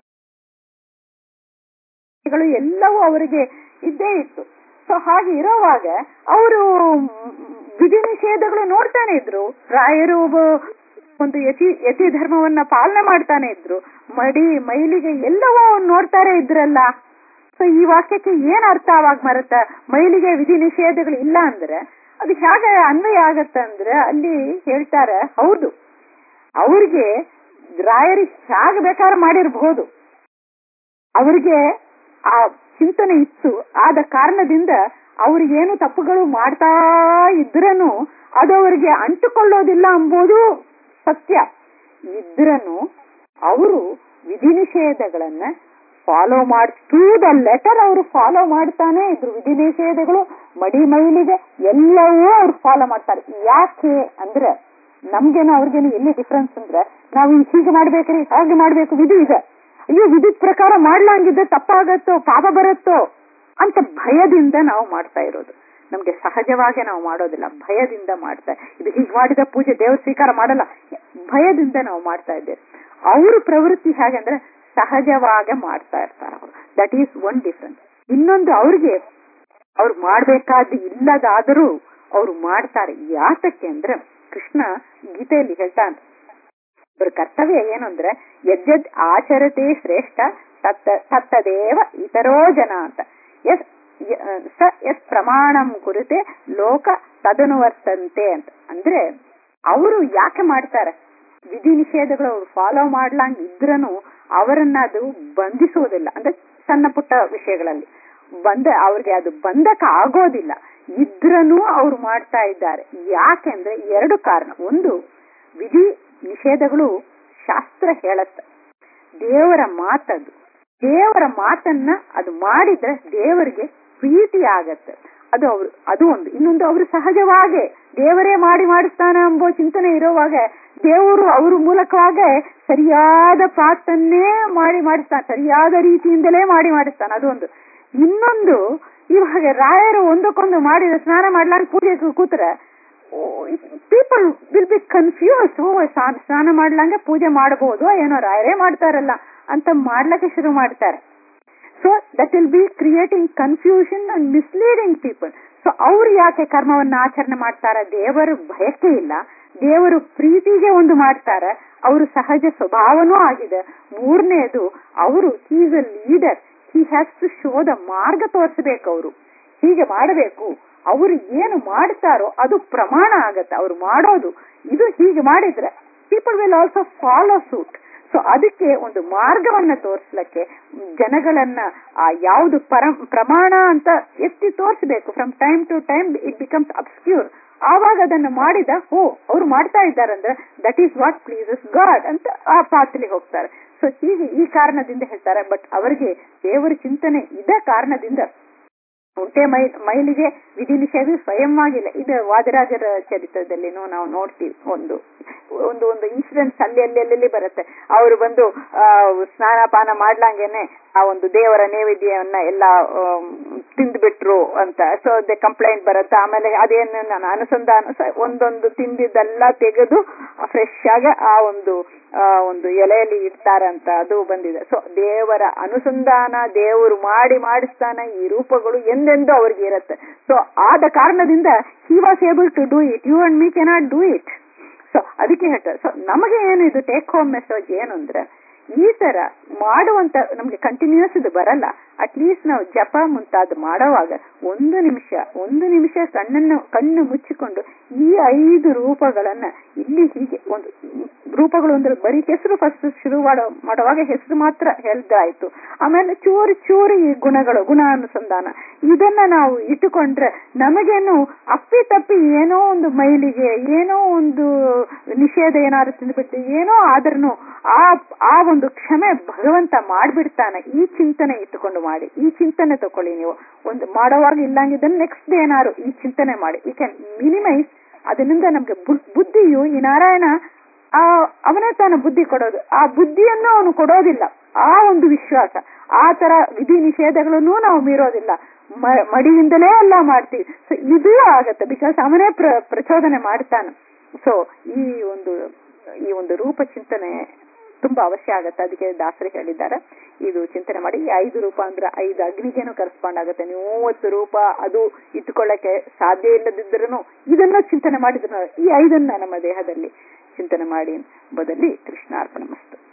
ಎಲ್ಲವೂ ಅವರಿಗೆ ಇದ್ದೇ ಇತ್ತು ಸೊ ಹಾಗೆ ಇರೋವಾಗ ಅವರು ವಿಧಿ ನಿಷೇಧಗಳು ನೋಡ್ತಾನೆ ಇದ್ರು ರಾಯರು ಒಂದು ಯತಿ ಯತಿ ಧರ್ಮವನ್ನ ಪಾಲನೆ ಮಾಡ್ತಾನೆ ಇದ್ರು ಮಡಿ ಮೈಲಿಗೆ ಎಲ್ಲವೂ ನೋಡ್ತಾರೆ ಇದ್ರಲ್ಲ ಸೊ ಈ ವಾಕ್ಯಕ್ಕೆ ಏನ್ ಅರ್ಥ ಅವಾಗ ಮರತ್ತ ಮೈಲಿಗೆ ವಿಧಿ ನಿಷೇಧಗಳು ಇಲ್ಲ ಅಂದ್ರೆ ಅದು ಹೇಗೆ ಅನ್ವಯ ಆಗತ್ತ ಅಂದ್ರೆ ಅಲ್ಲಿ ಹೇಳ್ತಾರೆ ಹೌದು ಅವ್ರಿಗೆ ರಾಯರಿಗೆ ಹೇಗೆ ಬೇಕಾದ್ರೆ ಮಾಡಿರ್ಬಹುದು ಅವ್ರಿಗೆ ಆ ಚಿಂತನೆ ಇತ್ತು ಆದ ಕಾರಣದಿಂದ ಅವ್ರಿಗೇನು ತಪ್ಪುಗಳು ಮಾಡ್ತಾ ಇದ್ರನು ಅದು ಅವರಿಗೆ ಅಂಟುಕೊಳ್ಳೋದಿಲ್ಲ ಎಂಬುದು ಸತ್ಯ ಇದ್ರನು ಅವರು ವಿಧಿ ನಿಷೇಧಗಳನ್ನ ಫಾಲೋ ಮಾಡ್ ಟು ದ ಲೆಟರ್ ಅವರು ಫಾಲೋ ಮಾಡ್ತಾನೆ ಇದ್ರು ವಿಧಿ ನಿಷೇಧಗಳು ಮಡಿ ಮೈಲಿಗೆ ಎಲ್ಲವೂ ಅವ್ರು ಫಾಲೋ ಮಾಡ್ತಾರೆ ಯಾಕೆ ಅಂದ್ರೆ ನಮ್ಗೇನು ಅವ್ರಿಗೇನು ಎಲ್ಲಿ ಡಿಫ್ರೆನ್ಸ್ ಅಂದ್ರೆ ನಾವು ಹೀಗೆ ಮಾಡ್ಬೇಕ್ರಿ ಹಾಗೆ ಮಾಡ್ಬೇಕು ವಿಧಿ ಇದೆ ಅಯ್ಯೋ ವಿಧಿತ್ ಪ್ರಕಾರ ಮಾಡ್ಲಂಗಿದ್ರೆ ತಪ್ಪಾಗತ್ತೋ ಪಾಪ ಬರುತ್ತೋ ಅಂತ ಭಯದಿಂದ ನಾವು ಮಾಡ್ತಾ ಇರೋದು ನಮ್ಗೆ ಸಹಜವಾಗಿ ನಾವು ಮಾಡೋದಿಲ್ಲ ಭಯದಿಂದ ಮಾಡ್ತಾ ಇದು ಹೀಗೆ ಮಾಡಿದ ಪೂಜೆ ದೇವ್ರ ಸ್ವೀಕಾರ ಮಾಡಲ್ಲ ಭಯದಿಂದ ನಾವು ಮಾಡ್ತಾ ಇದ್ದೇವೆ ಅವ್ರ ಪ್ರವೃತ್ತಿ ಹೇಗಂದ್ರೆ ಸಹಜವಾಗಿ ಮಾಡ್ತಾ ಇರ್ತಾರೆ ಅವರು ದಟ್ ಈಸ್ ಒನ್ ಡಿಫ್ರೆನ್ಸ್ ಇನ್ನೊಂದು ಅವ್ರಿಗೆ ಅವ್ರು ಮಾಡ್ಬೇಕಾದ ಇಲ್ಲದಾದರೂ ಅವ್ರು ಮಾಡ್ತಾರೆ ಯಾತಕ್ಕೆ ಅಂದ್ರೆ ಕೃಷ್ಣ ಗೀತೆಯಲ್ಲಿ ಹೇಳ್ತಾನೆ ಅವ್ರ ಕರ್ತವ್ಯ ಏನು ಅಂದ್ರೆ ಯಜ್ಜದ್ ಆಚರತೆ ಶ್ರೇಷ್ಠ ತತ್ತ ತತ್ತದೇವ ಇತರೋ ಜನ ಅಂತ ಎಸ್ ಸ ಎಸ್ ಪ್ರಮಾಣಂ ಕುರಿತೆ ಲೋಕ ತದನುವರ್ತಂತೆ ಅಂತ ಅಂದ್ರೆ ಅವರು ಯಾಕೆ ಮಾಡ್ತಾರೆ ವಿಧಿ ನಿಷೇಧಗಳು ಅವ್ರು ಫಾಲೋ ಮಾಡ್ಲಂಗ್ ಇದ್ರನು ಅವರನ್ನ ಅದು ಬಂಧಿಸುವುದಿಲ್ಲ ಅಂದ್ರೆ ಸಣ್ಣ ಪುಟ್ಟ ವಿಷಯಗಳಲ್ಲಿ ಬಂದ ಅವ್ರಿಗೆ ಅದು ಬಂಧಕ ಆಗೋದಿಲ್ಲ ಇದ್ರನು ಅವ್ರು ಮಾಡ್ತಾ ಇದ್ದಾರೆ ಯಾಕೆಂದ್ರೆ ಎರಡು ಕಾರಣ ಒಂದು ವಿಧಿ ನಿಷೇಧಗಳು ಶಾಸ್ತ್ರ ಹೇಳತ್ತ ದೇವರ ಮಾತದು ದೇವರ ಮಾತನ್ನ ಅದು ಮಾಡಿದ್ರೆ ದೇವರಿಗೆ ಪ್ರೀತಿ ಆಗತ್ತೆ ಅದು ಅವ್ರು ಅದು ಒಂದು ಇನ್ನೊಂದು ಅವರು ಸಹಜವಾಗೇ ದೇವರೇ ಮಾಡಿ ಮಾಡಿಸ್ತಾನ ಎಂಬೋ ಚಿಂತನೆ ಇರೋವಾಗ ದೇವರು ಅವ್ರ ಮೂಲಕವಾಗ ಸರಿಯಾದ ಪಾತನ್ನೇ ಮಾಡಿ ಮಾಡಿಸ್ತಾನೆ ಸರಿಯಾದ ರೀತಿಯಿಂದಲೇ ಮಾಡಿ ಮಾಡಿಸ್ತಾನೆ ಅದೊಂದು ಇನ್ನೊಂದು ಇವಾಗ ರಾಯರು ಒಂದಕ್ಕೊಂದು ಮಾಡಿದ ಸ್ನಾನ ಮಾಡ್ಲಾಂಗ್ ಪೂಜೆ ಕೂತ್ರೆ ಪೀಪಲ್ ವಿಲ್ ಬಿ ಕನ್ಫ್ಯೂಸ್ ಸ್ನಾನ ಮಾಡ್ಲಂಗೆ ಪೂಜೆ ಮಾಡಬಹುದು ಏನೋ ರಾಯರೇ ಮಾಡ್ತಾರಲ್ಲ ಅಂತ ಮಾಡ್ಲಕ್ಕೆ ಶುರು ಮಾಡ್ತಾರೆ so that will be creating confusion and misleading people so ಅವ್ರು ಯಾಕೆ ಕರ್ಮವನ್ನ ಆಚರಣೆ ಮಾಡ್ತಾರ ದೇವರು ಭಯಕ್ಕೆ ಇಲ್ಲ ದೇವರು ಪ್ರೀತಿಗೆ ಒಂದು ಮಾಡ್ತಾರ ಅವರು ಸಹಜ ಸ್ವಭಾವನೂ ಆಗಿದೆ ಮೂರನೇದು ಅವರು is a leader he has to show the ಮಾರ್ಗ ತೋರಿಸಬೇಕು ಅವರು ಹೀಗೆ ಮಾಡಬೇಕು ಅವರು ಏನು ಮಾಡ್ತಾರೋ ಅದು ಪ್ರಮಾಣ ಆಗತ್ತೆ ಅವ್ರು ಮಾಡೋದು ಇದು ಹೀಗೆ ಮಾಡಿದ್ರೆ people will also follow suit so ಅದಕ್ಕೆ ಒಂದು ಮಾರ್ಗವನ್ನ ತೋರಿಸ್ಲಿಕ್ಕೆ ಜನಗಳನ್ನ ಆ ಯಾವುದು ಪರ ಪ್ರಮಾಣ ಅಂತ ಎತ್ತಿ ತೋರಿಸಬೇಕು from time to time it becomes obscure ಆವಾಗ ಅದನ್ನು ಮಾಡಿದ ಹೋ ಅವ್ರು ಮಾಡ್ತಾ ಇದ್ದಾರಂದ್ರೆ that is what pleases God ಅಂತ ಆ ಪಾತ್ಲಿ ಹೋಗ್ತಾರೆ ಸೊ ಹೀಗೆ ಈ ಕಾರಣದಿಂದ ಹೇಳ್ತಾರೆ ಬಟ್ ಅವರಿಗೆ ದೇವರ ಚಿಂತನೆ ಇದ ಕಾರಣದಿಂದ ಉಂಟೆ ಮೈ ಮೈಲಿಗೆ ವಿಧಿ ನಿಷೇಧ ಸ್ವಯಂವಾಗಿಲ್ಲ ಇದು ವಾದರಾಜರ ಚರಿತ್ರದಲ್ಲಿನೂ ನಾವು ನೋಡ್ತೀವಿ ಒಂದು ಒಂದು ಒಂದು ಇನ್ಸಿಡೆಂಟ್ಸ್ ಅಲ್ಲಿ ಅಲ್ಲಿ ಅಲ್ಲಲ್ಲಿ ಬರುತ್ತೆ ಅವರು ಬಂದು ಆ ಸ್ನಾನ ಪಾನ ಮಾಡ್ಲಂಗೆನೆ ಆ ಒಂದು ದೇವರ ನೈವೇದ್ಯವನ್ನ ಎಲ್ಲ ತಿಂದ್ಬಿಟ್ರು ಅಂತ ಸೊ ದೆ ಕಂಪ್ಲೇಂಟ್ ಬರುತ್ತೆ ಆಮೇಲೆ ಅದೇನು ನಾನು ಅನುಸಂಧಾನ ಸ- ಒಂದೊಂದು ತಿಂದಿದ್ದೆಲ್ಲ ತೆಗೆದು ಫ್ರೆಶ್ ಆಗಿ ಆ ಒಂದು ಆ ಒಂದು ಎಲೆಯಲ್ಲಿ ಇಡ್ತಾರಂತ ಅದು ಬಂದಿದೆ ಸೊ ದೇವರ ಅನುಸಂಧಾನ ದೇವರು ಮಾಡಿ ಮಾಡಿಸ್ತಾನ ಈ ರೂಪಗಳು ಎಂದೆಂದು ಅವ್ರಿಗೆ ಇರುತ್ತೆ ಸೊ ಆದ ಕಾರಣದಿಂದ he was able to do it you and me cannot do it so ಅದಕ್ಕೆ ಹೇಳ್ತಾರೆ ಸೊ ನಮಗೆ ಏನು ಇದು ಟೇಕ್ ಹೋಮ್ ಮೆಸೇಜ್ ಏನು ಅಂದ್ರೆ ಈ ತರ ಮಾಡುವಂತ ನಮ್ಗೆ ಕಂಟಿನ್ಯೂಸ್ ಇದು ಬರಲ್ಲ ಅಟ್ಲೀಸ್ಟ್ ನಾವು ಜಪ ಮುಂತಾದ ಮಾಡುವಾಗ ಒಂದು ನಿಮಿಷ ಒಂದು ನಿಮಿಷ ಕಣ್ಣನ್ನು ಕಣ್ಣು ಮುಚ್ಚಿಕೊಂಡು ಈ ಐದು ರೂಪಗಳನ್ನ ಇಲ್ಲಿ ಹೀಗೆ ಒಂದು ರೂಪಗಳು ಅಂದ್ರೆ ಬರೀ ಹೆಸರು ಫಸ್ಟ್ ಶುರು ಮಾಡೋ ಮಾಡುವಾಗ ಹೆಸರು ಮಾತ್ರ ಹೇಳ್ದಾಯ್ತು ಆಮೇಲೆ ಚೂರು ಚೂರು ಈ ಗುಣಗಳು ಗುಣಾನುಸಂಧಾನ ಇದನ್ನ ನಾವು ಇಟ್ಟುಕೊಂಡ್ರೆ ನಮಗೇನು ಅಪ್ಪಿ ತಪ್ಪಿ ಏನೋ ಒಂದು ಮೈಲಿಗೆ ಏನೋ ಒಂದು ನಿಷೇಧ ಏನಾದ್ರು ತಿಂದ್ಬಿಟ್ಟು ಏನೋ ಆದ್ರೂ ಆ ಆ ಒಂದು ಕ್ಷಮೆ ಭಗವಂತ ಮಾಡ್ಬಿಡ್ತಾನೆ ಈ ಚಿಂತನೆ ಇಟ್ಟುಕೊಂಡು ಮಾಡಿ ಈ ಚಿಂತನೆ ತಕೊಳ್ಳಿ ನೀವು ಒಂದು ಮಾಡೋವಾಗ ಇಲ್ಲಂಗಿದ್ದನ್ನು ನೆಕ್ಸ್ಟ್ ಡೇ ಏನಾರು ಈ ಚಿಂತನೆ ಮಾಡಿ ಈ ಕ್ಯಾನ್ ಮಿನಿಮೈಸ್ ಅದರಿಂದ ನಮ್ಗೆ ಬು- ಬುದ್ಧಿಯು ಈ ನಾರಾಯಣ ಆ ಅವನೇ ತಾನು ಬುದ್ಧಿ ಕೊಡೋದು ಆ ಬುದ್ಧಿಯನ್ನು ಅವನು ಕೊಡೋದಿಲ್ಲ ಆ ಒಂದು ವಿಶ್ವಾಸ ಆ ತರ ವಿಧಿ ನಿಷೇಧಗಳನ್ನು ನಾವು ಮೀರೋದಿಲ್ಲ ಮ- ಮಡಿಯಿಂದಲೇ ಎಲ್ಲ ಮಾಡ್ತೀವಿ ಸೊ ಇದು ಆಗತ್ತೆ ಬಿಕಾಸ್ ಅವನೇ ಪ್ರ ಪ್ರಚೋದನೆ ಮಾಡ್ತಾನೆ ಸೊ ಈ ಒಂದು ಈ ಒಂದು ರೂಪ ಚಿಂತನೆ ತುಂಬಾ ಅವಶ್ಯ ಆಗತ್ತೆ ಅದಕ್ಕೆ ದಾಸರಿ ಹೇಳಿದ್ದಾರೆ ಇದು ಚಿಂತನೆ ಮಾಡಿ ಈ ಐದು ರೂಪ ಅಂದ್ರೆ ಐದು ಅಗ್ನಿಗೇನು ಕರೆಸ್ಪಾಂಡ್ ಆಗುತ್ತೆ ನೀವು ಮೂವತ್ತು ರೂಪ ಅದು ಇಟ್ಕೊಳ್ಳಕ್ಕೆ ಸಾಧ್ಯ ಇಲ್ಲದಿದ್ರೂ ಇದನ್ನ ಚಿಂತನೆ ಮಾಡಿದ್ರು ಈ ಐದನ್ನ ನಮ್ಮ ದೇಹದಲ್ಲಿ ಚಿಂತನೆ ಮಾಡಿ ಬದಲಿ ಕೃಷ್ಣಾರ್ಪಣ ಮಸ್ತು